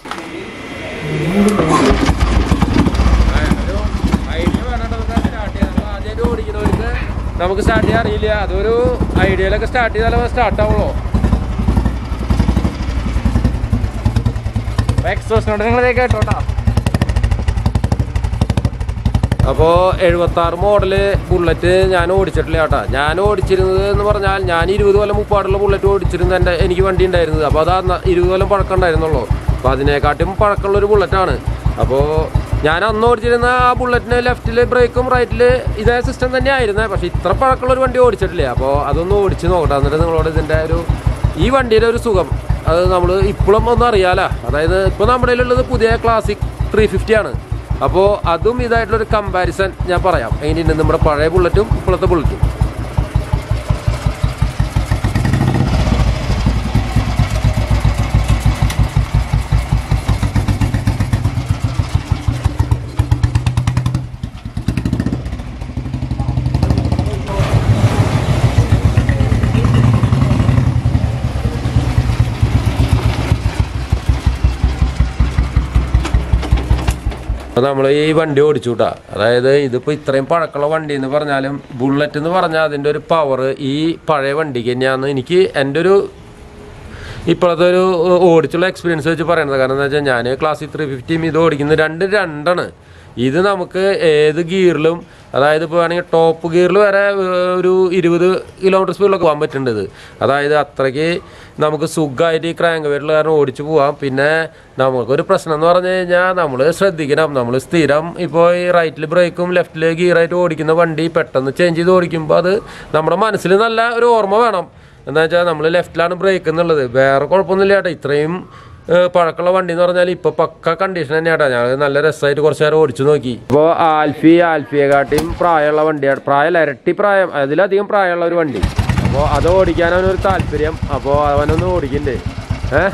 നമുക്ക് സ്റ്റാർട്ട് ചെയ്യാൻ അറിയില്ല അതൊരു ഐഡിയയിലൊക്കെ സ്റ്റാർട്ട് ചെയ്താലേ സ്റ്റാർട്ട് ആവുള്ളൂ എക്സോസിനോട് നിങ്ങൾ കേട്ടോട്ടാ അപ്പോൾ എഴുപത്തി ആറ് മോഡല് ബുള്ളറ്റ് ഞാൻ ഓടിച്ചിട്ടില്ല കേട്ടാ ഞാൻ ഓടിച്ചിരുന്നത് എന്ന് പറഞ്ഞാൽ ഞാൻ ഇരുപത് കൊല്ലം മുപ്പാടുള്ള ബുള്ളറ്റ് ഓടിച്ചിരുന്നത് എൻ്റെ എനിക്ക് വണ്ടി ഉണ്ടായിരുന്നത് അപ്പോൾ അത് അന്ന് ഇരുപത് കൊല്ലം പഴക്കം ഉണ്ടായിരുന്നുള്ളൂ അപ്പോൾ അതിനെക്കാട്ടും പഴക്കമുള്ള ഒരു ബുള്ളറ്റാണ് അപ്പോൾ ഞാൻ അന്ന് ഓടിച്ചിരുന്ന ആ ബുള്ളറ്റിന് ലെഫ്റ്റിൽ ബ്രേക്കും റൈറ്റിൽ ഇതേ സിസ്റ്റം തന്നെ ആയിരുന്നേ പക്ഷേ ഇത്ര പഴക്കമുള്ള ഒരു വണ്ടി ഓടിച്ചിട്ടില്ല അപ്പോൾ അതൊന്ന് ഓടിച്ച് നോക്കട്ടെ എന്നിട്ട് നിങ്ങളോട് ഇതിൻ്റെ ഒരു ഈ വണ്ടിയുടെ ഒരു സുഖം അത് നമ്മൾ ഇപ്പോഴും ഒന്നും അറിയാലോ അതായത് ഇപ്പോൾ നമ്മുടെ കയ്യിലുള്ളത് പുതിയ ക്ലാസിക് ത്രീ ഫിഫ്റ്റി ആണ് അപ്പോൾ അതും ഇതായിട്ടുള്ളൊരു കമ്പാരിസൺ ഞാൻ പറയാം എങ്ങനെയുണ്ട് നമ്മുടെ പഴയ ബുള്ളറ്റും ഇപ്പോഴത്തെ ബുള്ളറ്റും അപ്പോൾ നമ്മൾ ഈ വണ്ടി ഓടിച്ചു കൂട്ടാ അതായത് ഇതിപ്പോൾ ഇത്രയും പഴക്കമുള്ള വണ്ടി എന്ന് പറഞ്ഞാലും ബുള്ളറ്റ് എന്ന് പറഞ്ഞാൽ അതിൻ്റെ ഒരു പവർ ഈ പഴയ വണ്ടിക്ക് തന്നെയാണ് എനിക്ക് എൻ്റെ ഒരു ഇപ്പോഴത്തെ ഒരു ഏഹ്, ഓടിച്ചുള്ള എക്സ്പീരിയൻസ് വെച്ച് പറയണത് കാരണം എന്താ വെച്ചാൽ ഞാൻ ക്ലാസ്സിൽ ത്രീ ഫിഫ്റ്റിയും ഇത് ഓടിക്കുന്നത് രണ്ട് രണ്ടാണ് ഇത് നമുക്ക് ഏത് ഗിയറിലും അതായത് ഇപ്പോൾ വേണമെങ്കിൽ ടോപ്പ് ഗിയറിൽ വരെ ഏഹ്, ഒരു ഇരുപത് കിലോമീറ്റർ സ്പീഡിലൊക്കെ പോകാൻ പറ്റുന്നുണ്ട് അതായത് അത്രയ്ക്ക് നമുക്ക് സുഖമായിട്ട് ഈ ക്രാങ്ക് വെയിറ്റുള്ള കാരണം ഓടിച്ചു പോവാം പിന്നെ നമുക്കൊരു പ്രശ്നം എന്ന് പറഞ്ഞു കഴിഞ്ഞാൽ നമ്മൾ ശ്രദ്ധിക്കണം നമ്മൾ സ്ഥിരം ഇപ്പോൾ ഈ റൈറ്റിൽ ബ്രേക്കും ലെഫ്റ്റിൽ ഗിയറായിട്ട് ഓടിക്കുന്ന വണ്ടി പെട്ടെന്ന് ചേഞ്ച് ചെയ്ത് ഓടിക്കുമ്പോൾ അത് നമ്മുടെ മനസ്സിൽ നല്ല ഒരു ഓർമ്മ വേണം എന്താ വെച്ചാൽ നമ്മൾ ലെഫ്റ്റിലാണ് ബ്രേക്ക് എന്നുള്ളത് വേറെ കുഴപ്പമൊന്നുമില്ല ചേട്ടാ ഇത്രയും ഏഹ്, പഴക്കമുള്ള വണ്ടി എന്ന് പറഞ്ഞാൽ ഇപ്പൊ പക്ക കണ്ടീഷൻ തന്നെയാട്ടാ ഞങ്ങൾ നല്ല രസമായിട്ട് കുറച്ച് നേരം ഓടിച്ചു നോക്കി ഇപ്പോൾ ആൽഫി ആൽഫിയെക്കാട്ടിയും പ്രായമുള്ള വണ്ടിയാണ് പ്രായമല്ല ഇരട്ടി പ്രായം അതിലധികം പ്രായമുള്ള ഒരു വണ്ടി അപ്പോൾ അത് ഓടിക്കാൻ അവനൊരു താല്പര്യം അപ്പോൾ അവനൊന്ന് ഓടിക്കണ്ടേ ഏഹ്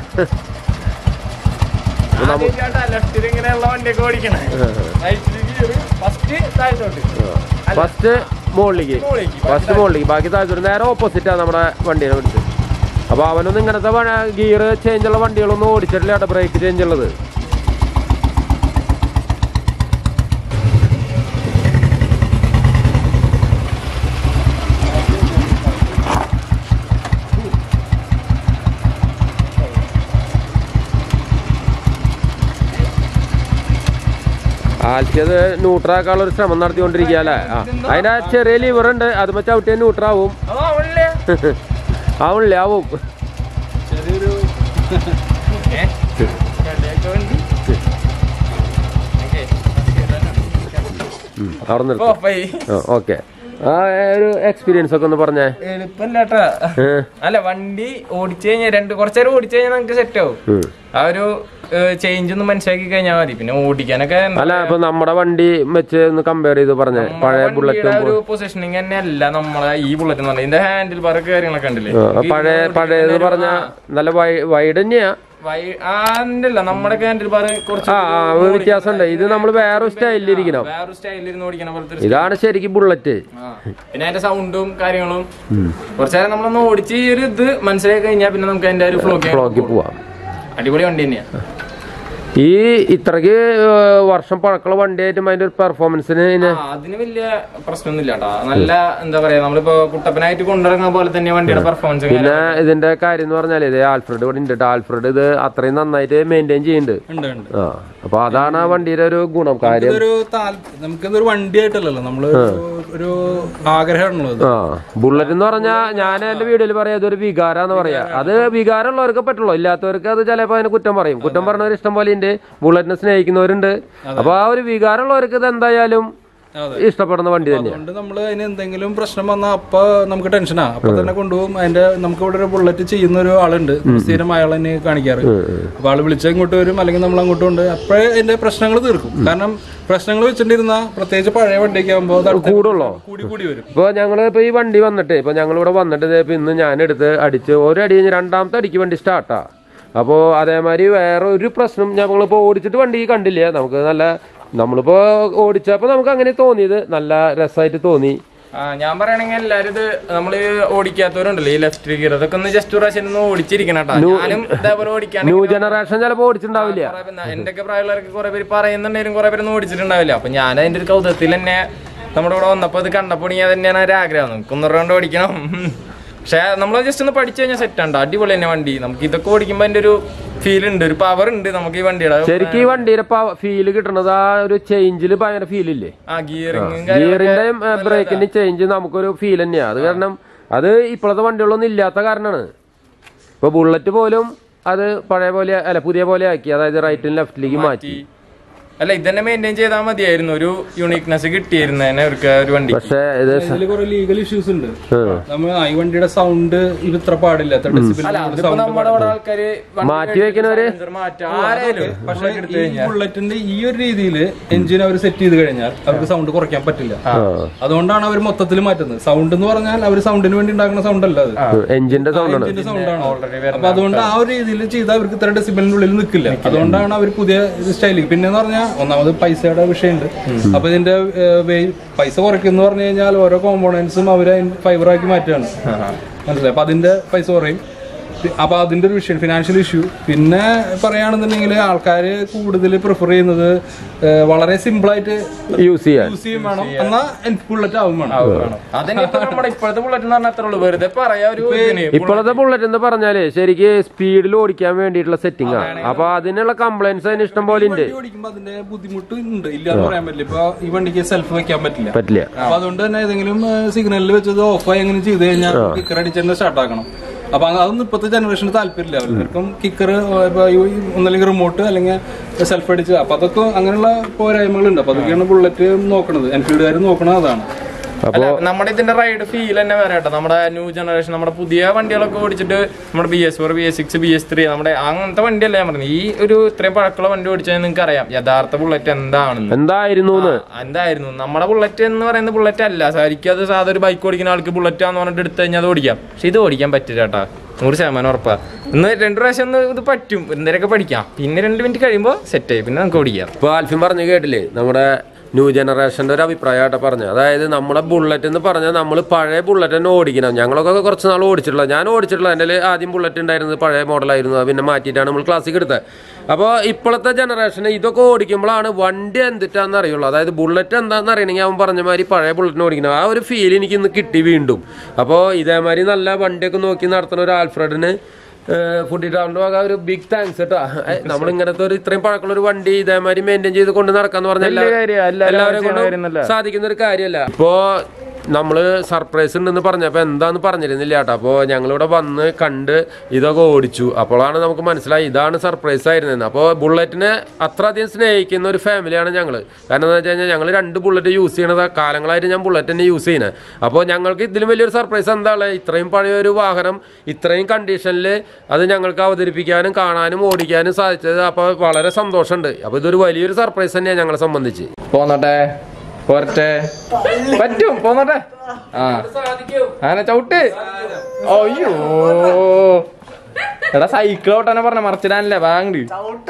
ലെഫ്റ്റിൽ ഇങ്ങനെയുള്ള വണ്ടിയൊക്കെ ഓടിക്കണേ ഫസ്റ്റ് താഴത്തോട്ട് ഫസ്റ്റ് മുകളിലേക്ക് ഫസ്റ്റ് മുകളിലേക്ക് ബാക്കി താഴ്ത്തൊരു നേരെ ഓപ്പോസിറ്റാണ് നമ്മുടെ വണ്ടീനെ പിടിച്ച് അപ്പോൾ അവനൊന്നും ഇങ്ങനത്തെ ഗിയർ ചേഞ്ച് ഉള്ള വണ്ടികളൊന്നും ഓടിച്ചിട്ടില്ല കേട്ടോ ബ്രേക്ക് ചേഞ്ച് ഉള്ളത് ആൽക്കിയത് ന്യൂട്രാക്കാനുള്ള ഒരു ശ്രമം നടത്തിക്കൊണ്ടിരിക്കുക അല്ലേ ആ അതിന്റെ ചെറിയ ലിവർ ഉണ്ട് അത് വെച്ച് ഔട്ടിയ ന്യൂട്രാവും അതോ അവൻ ആവണില്ലേ ആവും ചെറിയൊരു ഏ? കടയൊക്കെ വണ്ടി. ഓക്കേ. ഉം, അവിടെ നിർത്തി ഓഫായി ഓക്കെ ആ ഒരു എക്സ്പീരിയൻസ് ഒക്കെ ഒന്ന് പറഞ്ഞേ എളുപ്പല്ലാട്ടാ ഏ? അല്ല വണ്ടി ഓടിച്ചു കഴിഞ്ഞാൽ രണ്ട് കുറച്ചേരം ഓടിച്ചു കഴിഞ്ഞാൽ നമുക്ക് സെറ്റ് ആവും ഉം. ആ ഒരു ചേഞ്ച് ഒന്ന് മനസ്സിലാക്കി കഴിഞ്ഞാൽ മതി പിന്നെ ഓടിക്കാനൊക്കെ എന്താ അല്ല ഇപ്പൊ നമ്മുടെ വണ്ടി വെച്ച് ഒന്ന് കമ്പയർ ചെയ്ത് പറഞ്ഞേ നമ്മുടെ പഴയ ബുള്ളറ്റ് വണ്ടിയുടെ ഒരു പൊസിഷനിങ് തന്നെ അല്ല നമ്മളെ ഈ ബുള്ളറ്റ് എന്ന് പറഞ്ഞാൽ ഇതിന്റെ ഹാൻഡിൽ ബാർ കാര്യങ്ങളൊക്കെ ഉണ്ടല്ലേ പഴയ പഴയത് പറഞ്ഞ നല്ല വൈഡ് തന്നെയാ അല്ല നമ്മുടെ ഹാൻഡിൽ ബാർ കുറച്ച് ആ ആ ഒരു വ്യത്യാസമുണ്ട് ഇത് നമ്മൾ വേറെ സ്റ്റൈലിൽ ഇരിക്കണം വേറെ സ്റ്റൈലിൽ ഇരുന്ന് ഓടിക്കണ പോലത്തെ ഒരു ഇതാണ് ശരിക്കും ബുള്ളറ്റ് ആ. പിന്നെ അതിന്റെ സൗണ്ടും കാര്യങ്ങളും കുറച്ചേരം നമ്മളൊന്ന് ഓടിച്ച് ഈ ഒരു ഇത് മനസ്സിലാക്കി കഴിഞ്ഞാൽ പിന്നെ നമുക്ക് അതിന്റെ ഒരു ഫ്ലോ ഫ്ലോക്കിൽ പോവാം അടിപൊളി വണ്ടി തന്നെയാ ഈ ഇത്രക്ക് ഏഹ്, വർഷം പഴക്കമുള്ള വണ്ടിയായിട്ടും അതിന്റെ ഒരു പെർഫോമൻസിന് ആ, അതിന് വലിയ പ്രശ്നമൊന്നുമില്ല കേട്ടോ നല്ല എന്താ പറയാ നമ്മളിപ്പോ കുട്ടപ്പനായിട്ട് കൊണ്ടിറങ്ങുന്ന പോലെ തന്നെ വണ്ടിയുടെ പെർഫോമൻസ് പിന്നെ ഇതിന്റെ കാര്യം എന്ന് പറഞ്ഞാല് ഇത് ആൽഫ്രഡ് ഇവിടെ ഉണ്ട് ട്ടോ. ആൽഫ്രഡ് ഇത് അത്രയും നന്നായിട്ട് മെയിൻറ്റെയിൻ ചെയ്യുന്നുണ്ട് ഉണ്ട് ഉണ്ട് ആ അപ്പൊ അതാണ് ആ വണ്ടിയുടെ ഒരു ഗുണം കാര്യം ഇതൊരു താൽ- നമുക്കിതൊരു വണ്ടിയായിട്ടല്ലല്ലോ നമ്മള് ഒരു- ഒരു ആഗ്രഹമാണുള്ളത് ആ ബുള്ളറ്റ് എന്ന് പറഞ്ഞാൽ ഞാൻ എന്റെ വീഡിയോയിൽ പറയാം അതൊരു വികാരാന്ന് പറയാ അത് വികാരമുള്ളവർക്ക് പറ്റുള്ളൂ ഇല്ലാത്തവർക്ക് അത് ചിലപ്പോൾ അതിന് കുറ്റം പറയും കുറ്റം പറഞ്ഞവർ ഇഷ്ടം പോലെ ഉണ്ട് ബുള്ളറ്റിനെ സ്നേഹിക്കുന്നവരുണ്ട് അപ്പൊ ആ ഒരു വികാരമുള്ളവർക്ക് ഇത് എന്തായാലും അതെ. ഇഷ്ടപ്പെടുന്ന വണ്ടി തന്നെയാണ് അതുകൊണ്ട് നമ്മൾ അതിന് എന്തെങ്കിലും പ്രശ്നം വന്നാൽ അപ്പൊ നമുക്ക് ടെൻഷനാ അപ്പൊ തന്നെ കൊണ്ടുപോകും അതിന്റെ നമുക്ക് ഇവിടെ ഒരു ബുള്ളറ്റ് ചെയ്യുന്ന ഒരു ആളുണ്ട് സ്ഥിരം അയാൾ തന്നെ കാണിക്കാറ് അപ്പൊ ആള് വിളിച്ചാൽ ഇങ്ങോട്ട് വരും അല്ലെങ്കിൽ നമ്മൾ അങ്ങോട്ട് കൊണ്ട് അപ്പോഴേ അതിന്റെ പ്രശ്നങ്ങൾ തീർക്കും കാരണം പ്രശ്നങ്ങൾ വെച്ചിട്ടിരുന്ന പ്രത്യേകിച്ച് പഴയ വണ്ടിയൊക്കെ ആകുമ്പോൾ അത് അടുത്ത കൂടുള്ളോ കൂടി കൂടി വരും ഇപ്പൊ ഞങ്ങള് ഇപ്പൊ ഈ വണ്ടി വന്നിട്ട് ഇപ്പൊ ഞങ്ങൾ ഇവിടെ വന്നിട്ട് ദേ ഇപ്പൊ ഇന്ന് ഞാൻ എടുത്ത് അടിച്ച് ഒരു അടി കഴിഞ്ഞ് രണ്ടാമത്തെ അടിക്ക് വണ്ടി സ്റ്റാർട്ടാ അപ്പോൾ അതേമാതിരി വേറെ ഒരു പ്രശ്നം ഞങ്ങളിപ്പോ ഓടിച്ചിട്ട് വണ്ടി കണ്ടില്ല നമുക്ക് നല്ല നമ്മളിപ്പോ ഓടിച്ചപ്പോ നമുക്ക് അങ്ങനെ തോന്നിയത് നല്ല രസമായിട്ട് തോന്നി ആ ഞാൻ പറയണെങ്കിൽ എല്ലാരും ഇത് നമ്മള് ഓടിക്കാത്തവരുണ്ടല്ലോ ഈ ലെഫ്റ്റ് ഗിയർ അതൊക്കെ ഒന്ന് ജസ്റ്റ് പ്രാവശ്യം ഒന്ന് ഓടിച്ചിരിക്കണം കേട്ടോ ഞാനും ഇതേപോലെ ഓടിക്കാൻ ന്യൂ ജനറേഷൻ ചിലപ്പോ ഓടിച്ചിട്ടുണ്ടാവില്ല എന്റെ ഒക്കെ പ്രായമുള്ളവർക്ക് കുറെ പേര് പറയുന്നുണ്ടെങ്കിലും കുറെ പേരൊന്നും ഓടിച്ചിട്ടുണ്ടാവില്ല അപ്പൊ ഞാൻ അതിന്റെ ഒരു കൗതുകത്തിൽ തന്നെ നമ്മുടെ ഇവിടെ വന്നപ്പോ ഇത് കണ്ടപ്പോൾ ഞാൻ തന്നെയാണ് ഒരു ആഗ്രഹം നമുക്ക് ഒന്നര കൊണ്ട് ഓടിക്കണം പക്ഷെ നമ്മൾ ജസ്റ്റ് ഒന്ന് പഠിച്ചു കഴിഞ്ഞാൽ സെറ്റ് ആണ് അടിപൊളി തന്നെ വണ്ടി നമുക്ക് ഇതൊക്കെ ഓടിക്കുമ്പോ അതിന്റെ ഒരു ഫീൽ ഉണ്ട് ഒരു പവർ ഉണ്ട് നമുക്ക് ഈ വണ്ടിയുടെ ശരിക്കും ഈ വണ്ടിയുടെ ഫീല് കിട്ടണത് ആ ഒരു ചേഞ്ചിൽ ഭയങ്കര ഫീൽ ഇല്ലേ ആ ഗിയറിങ് ഗിയറിന്റെയും ബ്രേക്കിന്റെയും ചേഞ്ച് നമുക്കൊരു ഫീൽ തന്നെയാ അത് കാരണം അത് ഇപ്പോഴത്തെ വണ്ടികളൊന്നും ഇല്ലാത്ത കാരണമാണ് ഇപ്പൊ ബുള്ളറ്റ് പോലും അത് പഴയ പോലെ അല്ല പുതിയ പോലെ ആക്കി അതായത് റൈറ്റും ലെഫ്റ്റിലേക്ക് മാറ്റി അല്ല ഇതന്നെ മെയിൻറ്റെയിൻ ചെയ്താൽ മതിയായിരുന്നു ഒരു യൂണിക്നെസ് കിട്ടിയിരുന്നു തന്നെ അവർക്ക് ഒരു വണ്ടി പക്ഷെ ഇത് ഇതിൽ കുറെ ലീഗൽ ഇഷ്യൂസ് ഉണ്ട് നമ്മൾ ഈ വണ്ടിയുടെ സൗണ്ട് ഇത് ഇത്ര പാടില്ല ഇത്ര ഡെസിബിൾ അല്ല അതിപ്പോ നമ്മുടെ അവിടെ ആൾക്കാര് വണ്ടി മാറ്റി വെക്കണവര് sensor മാറ്റാം ആരായാലും പക്ഷെ ഈ ബുള്ളറ്റിന്റെ ഈ ഒരു രീതിയിൽ എഞ്ചിൻ അവർ സെറ്റ് ചെയ്ത് കഴിഞ്ഞാൽ അവർക്ക് സൗണ്ട് കുറയ്ക്കാൻ പറ്റില്ല അതുകൊണ്ടാണ് അവർ മൊത്തത്തിൽ മാറ്റുന്നത് സൗണ്ട് എന്ന് പറഞ്ഞാൽ അവർ സൗണ്ടിന് വേണ്ടി ഉണ്ടാക്കുന്ന സൗണ്ട് അല്ല അത് എഞ്ചിന്റെ സൗണ്ടാണ് എഞ്ചിന്റെ സൗണ്ടാണ് അപ്പൊ അതുകൊണ്ട് ആ ഒരു രീതിയിൽ ചെയ്താൽ അവർക്ക് ഇത്ര ഡെസിബലിന്റെ ഉള്ളിൽ നിൽക്കില്ല അതുകൊണ്ടാണ് അവർ പുതിയ സ്റ്റൈലിൽ പിന്നെ എന്ന് പറഞ്ഞാൽ ഒന്നാമത് പൈസയുടെ വിഷയമുണ്ട് അപ്പൊ ഇതിന്റെ ഏഹ്, വേ- പൈസ കുറയ്ക്കുന്ന പറഞ്ഞു കഴിഞ്ഞാൽ ഓരോ കോമ്പോണൻസും അവർ ഫൈബറാക്കി മാറ്റുകയാണ് മനസ്സിലായി അപ്പൊ അതിന്റെ പൈസ കുറയും പി- അപ്പൊ അതിന്റെ ഒരു വിഷയം ഫിനാൻഷ്യൽ ഇഷ്യൂ പിന്നെ പറയുകയാണെന്നുണ്ടെങ്കിൽ ആൾക്കാർ കൂടുതൽ പ്രിഫർ ചെയ്യുന്നത് ഏഹ്, വളരെ സിമ്പിൾ ആയിട്ട് യൂസ് ചെയ്യാൻ യൂസ് ചെയ്യും വേണം എന്നാൽ ബുള്ളറ്റ് ആവും വേണം അതന്നെ ഇപ്പൊ നമ്മുടെ ഇപ്പോഴത്തെ ബുള്ളറ്റ് എന്ന് പറഞ്ഞാൽ അത്ര ഉള്ളൂ വെറുതെ പറയാ ഒരു ഇതിന്. ഇപ്പോഴത്തെ ബുള്ളറ്റ് എന്ന് പറഞ്ഞാല് ശരിക്ക് സ്പീഡിൽ ഓടിക്കാൻ വേണ്ടിയിട്ടുള്ള സെറ്റിംഗ് ആണ് അപ്പൊ അതിനുള്ള കംപ്ലൈന്റ്സ് അതിന് ഇഷ്ടം പോലെ ഉണ്ട് വണ്ടി ഓടിക്കുമ്പോ അതിന്റെ ബുദ്ധിമുട്ട് ഉണ്ട് ഇല്ലാന്ന് പറയാൻ പറ്റില്ല ഇപ്പൊ ഈ വണ്ടിക്ക് സെൽഫ് വെക്കാൻ പറ്റില്ല പറ്റില്ല അപ്പൊ അതുകൊണ്ട് തന്നെ ഏതെങ്കിലും സിഗ്നലിൽ വെച്ചത് ഓഫായി എങ്ങനെ ചെയ്ത് കഴിഞ്ഞാൽ കിക്കർ അടിച്ചെന്നെ സ്റ്റാർട്ട് ആക്കണം അപ്പൊ അത് അതൊന്നും ഇപ്പോഴത്തെ ജനറേഷന് താല്പര്യമില്ല അവർക്കും കിക്കർ ഒന്നല്ലെങ്കിൽ റിമോട്ട് അല്ലെങ്കിൽ സെൽഫ് അടിച്ച് അപ്പൊ അതൊക്കെ അങ്ങനെയുള്ള പോരായ്മകളുണ്ട് അപ്പൊ അതൊക്കെയാണ് ബുള്ളറ്റ് നോക്കണത് എൻഫീൽഡുകാർ നോക്കണത് അതാണ് അല്ല, നമ്മുടെ ഇതിന്റെ റൈഡ് ഫീൽ തന്നെ വേറെ കേട്ടോ നമ്മുടെ ന്യൂ ജനറേഷൻ നമ്മുടെ പുതിയ വണ്ടികളൊക്കെ ഓടിച്ചിട്ട് നമ്മുടെ B S four B S six B S three നമ്മുടെ അങ്ങനത്തെ വണ്ടിയല്ല ഞാൻ പറഞ്ഞത് ഈ ഒരു ഇത്രയും പഴക്കമുള്ള വണ്ടി ഓടിച്ചാൽ നിങ്ങൾക്ക് അറിയാം യഥാർത്ഥ ബുള്ളറ്റ് എന്താണെന്ന് എന്തായിരുന്നു ആ, എന്തായിരുന്നു നമ്മുടെ ബുള്ളറ്റ് എന്ന് പറയുന്ന ബുള്ളറ്റ് അല്ല ശരിക്കും അത് സാധാ ഒരു ബൈക്ക് ഓടിക്കുന്ന ആൾക്ക് ബുള്ളറ്റ് ആന്ന് പറഞ്ഞിട്ട് എടുത്തു കഴിഞ്ഞാൽ അത് ഓടിക്കാം പക്ഷെ ഇത് ഓടിക്കാൻ പറ്റില്ല കേട്ടാ നൂറ് ശതമാനം ഉറപ്പാ ഇന്ന് രണ്ട് പ്രാവശ്യം ഒന്ന് ഇത് പറ്റും എന്തെങ്കിലുമൊക്കെ പഠിക്കാം പിന്നെ രണ്ട് മിനിറ്റ് കഴിയുമ്പോൾ സെറ്റായി പിന്നെ നമുക്ക് ഓടിക്കാം ഇപ്പൊ ആൽഫിൻ പറഞ്ഞു കേട്ടില്ലേ നമ്മുടെ ന്യൂ ജനറേഷന്റെ ഒരു അഭിപ്രായമായിട്ട് പറഞ്ഞു അതായത് നമ്മുടെ ബുള്ളറ്റ് എന്ന് പറഞ്ഞാൽ നമ്മൾ പഴയ ബുള്ളറ്റ് തന്നെ ഓടിക്കണം ഞങ്ങളൊക്കെ കുറച്ച് നാൾ ഓടിച്ചിട്ടുള്ള ഞാൻ ഓടിച്ചിട്ടുള്ള എൻ്റെ ആദ്യം ബുള്ളറ്റ് ഉണ്ടായിരുന്നത് പഴയ മോഡലായിരുന്നു അത് പിന്നെ മാറ്റിയിട്ടാണ് നമ്മൾ ക്ലാസ്സിൽ എടുത്തത് അപ്പോൾ ഇപ്പോഴത്തെ ജനറേഷന് ഇതൊക്കെ ഓടിക്കുമ്പോഴാണ് വണ്ടി എന്തിട്ടാന്ന് അറിയുള്ളൂ അതായത് ബുള്ളറ്റ് എന്താണെന്ന് അറിയണമെങ്കിൽ അവൻ പറഞ്ഞ മാതിരി പഴയ ബുള്ളറ്റിന് ഓടിക്കണം ആ ഒരു ഫീൽ എനിക്ക് ഇന്ന് കിട്ടി വീണ്ടും അപ്പോൾ ഇതേമാതിരി നല്ല വണ്ടിയൊക്കെ നോക്കി നടത്തുന്ന ഒരു ആൽഫ്രഡിന് ഫുഡി ട്രാവലിന്റെ വക ഒരു ബിഗ് താങ്ക്സ് കേട്ടോ നമ്മൾ ഇങ്ങനത്തെ ഒരു ഇത്രയും പഴക്കമുള്ള ഒരു വണ്ടി ഇതേമാതിരി മെയിൻറ്റെയിൻ ചെയ്ത് കൊണ്ട് നടക്കാന്ന് പറഞ്ഞാൽ വലിയ കാര്യാ. എല്ലാവരും എല്ലാവരെ ചെയ്യണ കൊണ്ടും കാര്യമൊന്നുമല്ല. സാധിക്കുന്ന ഒരു കാര്യമല്ല ഇപ്പോ നമ്മള് സർപ്രൈസ് ഉണ്ടെന്ന് പറഞ്ഞപ്പോ എന്താന്ന് പറഞ്ഞിരുന്നില്ല കേട്ടോ അപ്പോൾ ഞങ്ങളിവിടെ വന്ന് കണ്ട് ഇതൊക്കെ ഓടിച്ചു അപ്പോഴാണ് നമുക്ക് മനസ്സിലായി ഇതാണ് സർപ്രൈസ് ആയിരുന്നത് അപ്പോൾ ബുള്ളറ്റിനെ അത്രയധികം സ്നേഹിക്കുന്ന ഒരു ഫാമിലിയാണ് ഞങ്ങൾ കാരണം എന്താ വെച്ച് കഴിഞ്ഞാൽ ഞങ്ങൾ രണ്ട് ബുള്ളറ്റ് യൂസ് ചെയ്യണത് കാലങ്ങളായിട്ട് ഞാൻ ബുള്ളറ്റ് തന്നെ യൂസ് ചെയ്യുന്നത് അപ്പോൾ ഞങ്ങൾക്ക് ഇതിലും വലിയൊരു സർപ്രൈസ് എന്താണ് ഇത്രയും പഴയ ഒരു വാഹനം ഇത്രയും കണ്ടീഷനിൽ അത് ഞങ്ങൾക്ക് അവതരിപ്പിക്കാനും കാണാനും ഓടിക്കാനും സാധിച്ചത് അപ്പോൾ വളരെ സന്തോഷമുണ്ട് അപ്പോൾ ഇതൊരു വലിയൊരു സർപ്രൈസ് തന്നെയാണ് ഞങ്ങളെ സംബന്ധിച്ച് പോന്നോട്ടെ പോരട്ടെ പറ്റും പോന്നോട്ടെ ആ അങ്ങനെ ചവിട്ട് അയ്യോ എടാ സൈക്കിൾ ഓട്ടാനെ പറഞ്ഞ മറച്ചിടാനല്ലേ വാങ്ങണ്ട്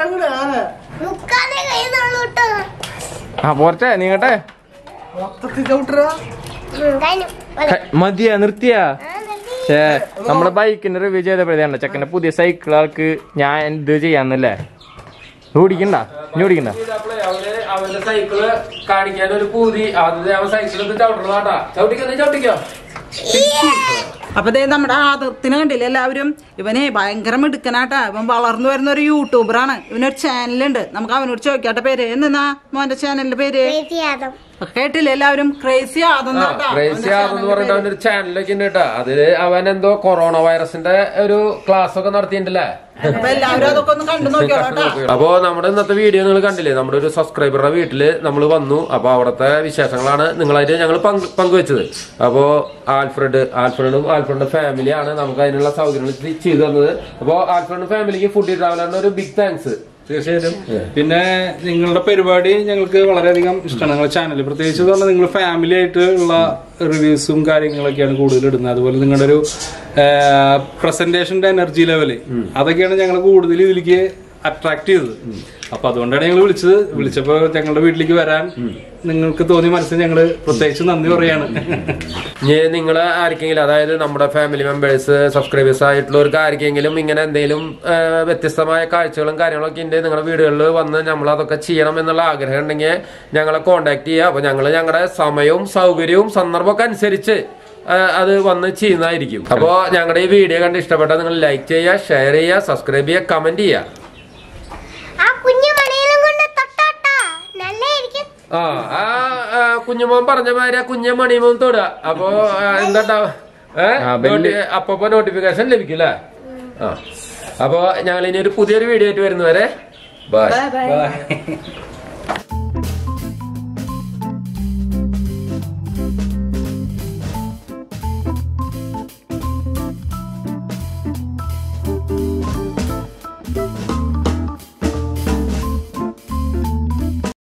മുക്കാലേ കഴിയുന്നുള്ളൂ കേട്ടോ ആ പോരട്ടെ നീങ്ങട്ടെ മൊത്തത്തിൽ ചവിട്ടറാ ഉം, കഴിഞ്ഞു പോലെ. ഹെ, മതിയാ നിർത്തിയാ ആ, നിർത്തി. ഛേ നമ്മള് ബൈക്കിന്റെ റിവ്യൂ ചെയ്തപ്പോഴത്തേണ്ട ചെക്കന്റെ പുതിയ സൈക്കിൾ ആൾക്ക് ഞാൻ ഇത് ചെയ്യാന്നല്ലേ ഓടിക്കണ്ട ഇനി ഓടിക്കണ്ട ചെയ്തപ്പോഴേ അവന് അവന്റെ സൈക്കിള് കാണിക്കാൻ ഒരു പൂതി ആദ്യത്തെ അവൻ സൈക്കിൾ ചവിട്ടണതാട്ടാ ചവിട്ടിക്കോ നീ ചവിട്ടിക്കോ അപ്പൊ ദേ നമ്മുടെ ആദത്തിന് കണ്ടില്ലേ എല്ലാവരും ഇവനെ ഭയങ്കര മിടുക്കനാട്ടാ ഇവൻ വളർന്നു വരുന്ന ഒരു യൂട്യൂബറാണ് ഇവനൊരു ചാനലുണ്ട് നമുക്ക് അവനോട് ചോദിക്കാട്ടെ പേര് എന്നാ മോന്റെ ചാനലിന്റെ പേര് ക്രേസി ആദം. കേട്ടില്ലേ എല്ലാവരും ക്രേസി ആദം എന്നാട്ടാ ക്രേസി അവന്റെ ആണെന്ന് പറഞ്ഞിട്ട് അവന്റെ ഒരു ചാനലൊക്കെ ഉണ്ട് കേട്ടോ അതില് അവൻ എന്തോ കൊറോണ വൈറസിന്റെ ഒരു ക്ലാസ് ഒക്കെ നടത്തിയിട്ടുണ്ടല്ലേ അപ്പൊ എല്ലാവരും അതൊക്കെ ഒന്ന് കണ്ടു നോക്കിയോളാട്ടാ അപ്പോ നമ്മുടെ ഇന്നത്തെ വീഡിയോ നിങ്ങൾ കണ്ടില്ലേ നമ്മുടെ ഒരു സബ്സ്ക്രൈബറുടെ വീട്ടില് നമ്മൾ വന്നു അപ്പൊ അവിടുത്തെ വിശേഷങ്ങളാണ് നിങ്ങളായിട്ട് ഞങ്ങൾ പങ്കുവെച്ചത് അപ്പോ ആൽഫ്രഡ് ആൽഫ്രഡും ആൽഫ്രഡിന്റെ ഫാമിലിയാണ് നമുക്ക് അതിനുള്ള സൗകര്യങ്ങൾ ചെ- ചെയ്തു തന്നത് അപ്പോ ആൽഫ്രഡിന്റെ ഫാമിലിക്ക് ഫുഡ് ട്രാവലറിന്റെ ഒരു ബിഗ് താങ്ക്സ് തീർച്ചയായിട്ടും പിന്നെ നിങ്ങളുടെ പരിപാടി ഞങ്ങൾക്ക് വളരെയധികം ഇഷ്ടമാണ് നിങ്ങളുടെ ചാനൽ പ്രത്യേകിച്ച് പറഞ്ഞാൽ നിങ്ങൾ ഫാമിലി ആയിട്ട് ഉള്ള റിവ്യൂസും കാര്യങ്ങളൊക്കെയാണ് കൂടുതൽ ഇടുന്നത് അതുപോലെ നിങ്ങളുടെ ഒരു പ്രസന്റേഷന്റെ എനർജി ലെവല് അതൊക്കെയാണ് ഞങ്ങൾ കൂടുതൽ ഇതിലേക്ക് അട്രാക്ട് ചെയ്തത് അപ്പൊ അതുകൊണ്ടാണ് ഞങ്ങൾ വിളിച്ചത് വിളിച്ചപ്പോ ഞങ്ങളുടെ വീട്ടിലേക്ക് വരാൻ നിങ്ങൾക്ക് തോന്നിയ മനസ്സിൽ ഞങ്ങള് പ്രത്യേകിച്ച് നന്ദി പറയാണ് ഇനി നിങ്ങൾ ആർക്കെങ്കിലും അതായത് നമ്മുടെ ഫാമിലി മെമ്പേഴ്സ് സബ്സ്ക്രൈബേഴ്സ് ആയിട്ടുള്ളവർക്ക് ആർക്കെങ്കിലും ഇങ്ങനെ എന്തെങ്കിലും ആ, വ്യത്യസ്തമായ കാഴ്ചകളും കാര്യങ്ങളൊക്കെ ഉണ്ട് നിങ്ങളുടെ വീടുകളിൽ വന്ന് നമ്മൾ അതൊക്കെ ചെയ്യണം എന്നുള്ള ആഗ്രഹം ഉണ്ടെങ്കിൽ ഞങ്ങളെ കോണ്ടാക്ട് ചെയ്യുക അപ്പൊ ഞങ്ങൾ ഞങ്ങളുടെ സമയവും സൗകര്യവും സന്ദർഭമൊക്കെ അനുസരിച്ച് ആ, അത് വന്ന് ചെയ്യുന്നതായിരിക്കും അപ്പോൾ ഞങ്ങളുടെ ഈ വീഡിയോ കണ്ട് ഇഷ്ടപ്പെട്ടാൽ നിങ്ങൾ ലൈക്ക് ചെയ്യുക ഷെയർ ചെയ്യുക സബ്സ്ക്രൈബ് ചെയ്യുക കമന്റ് ചെയ്യുക ആ കുഞ്ഞു മണിയിലും കൊണ്ട് തൊട്ടാട്ടാ നല്ലായിരിക്കും ആ ആ ആ, കുഞ്ഞുമോൻ പറഞ്ഞ മാതിരി ആ കുഞ്ഞ മണിമോൻ തൊടുക അപ്പൊ എന്താ ആ, ബെല്ല്. അപ്പൊ നോട്ടിഫിക്കേഷൻ ലഭിക്കും അല്ലേ ആ അപ്പൊ ഞങ്ങൾ ഇനി ഒരു പുതിയൊരു വീഡിയോ ആയിട്ട് വരുന്നവരെ ബൈ Bye.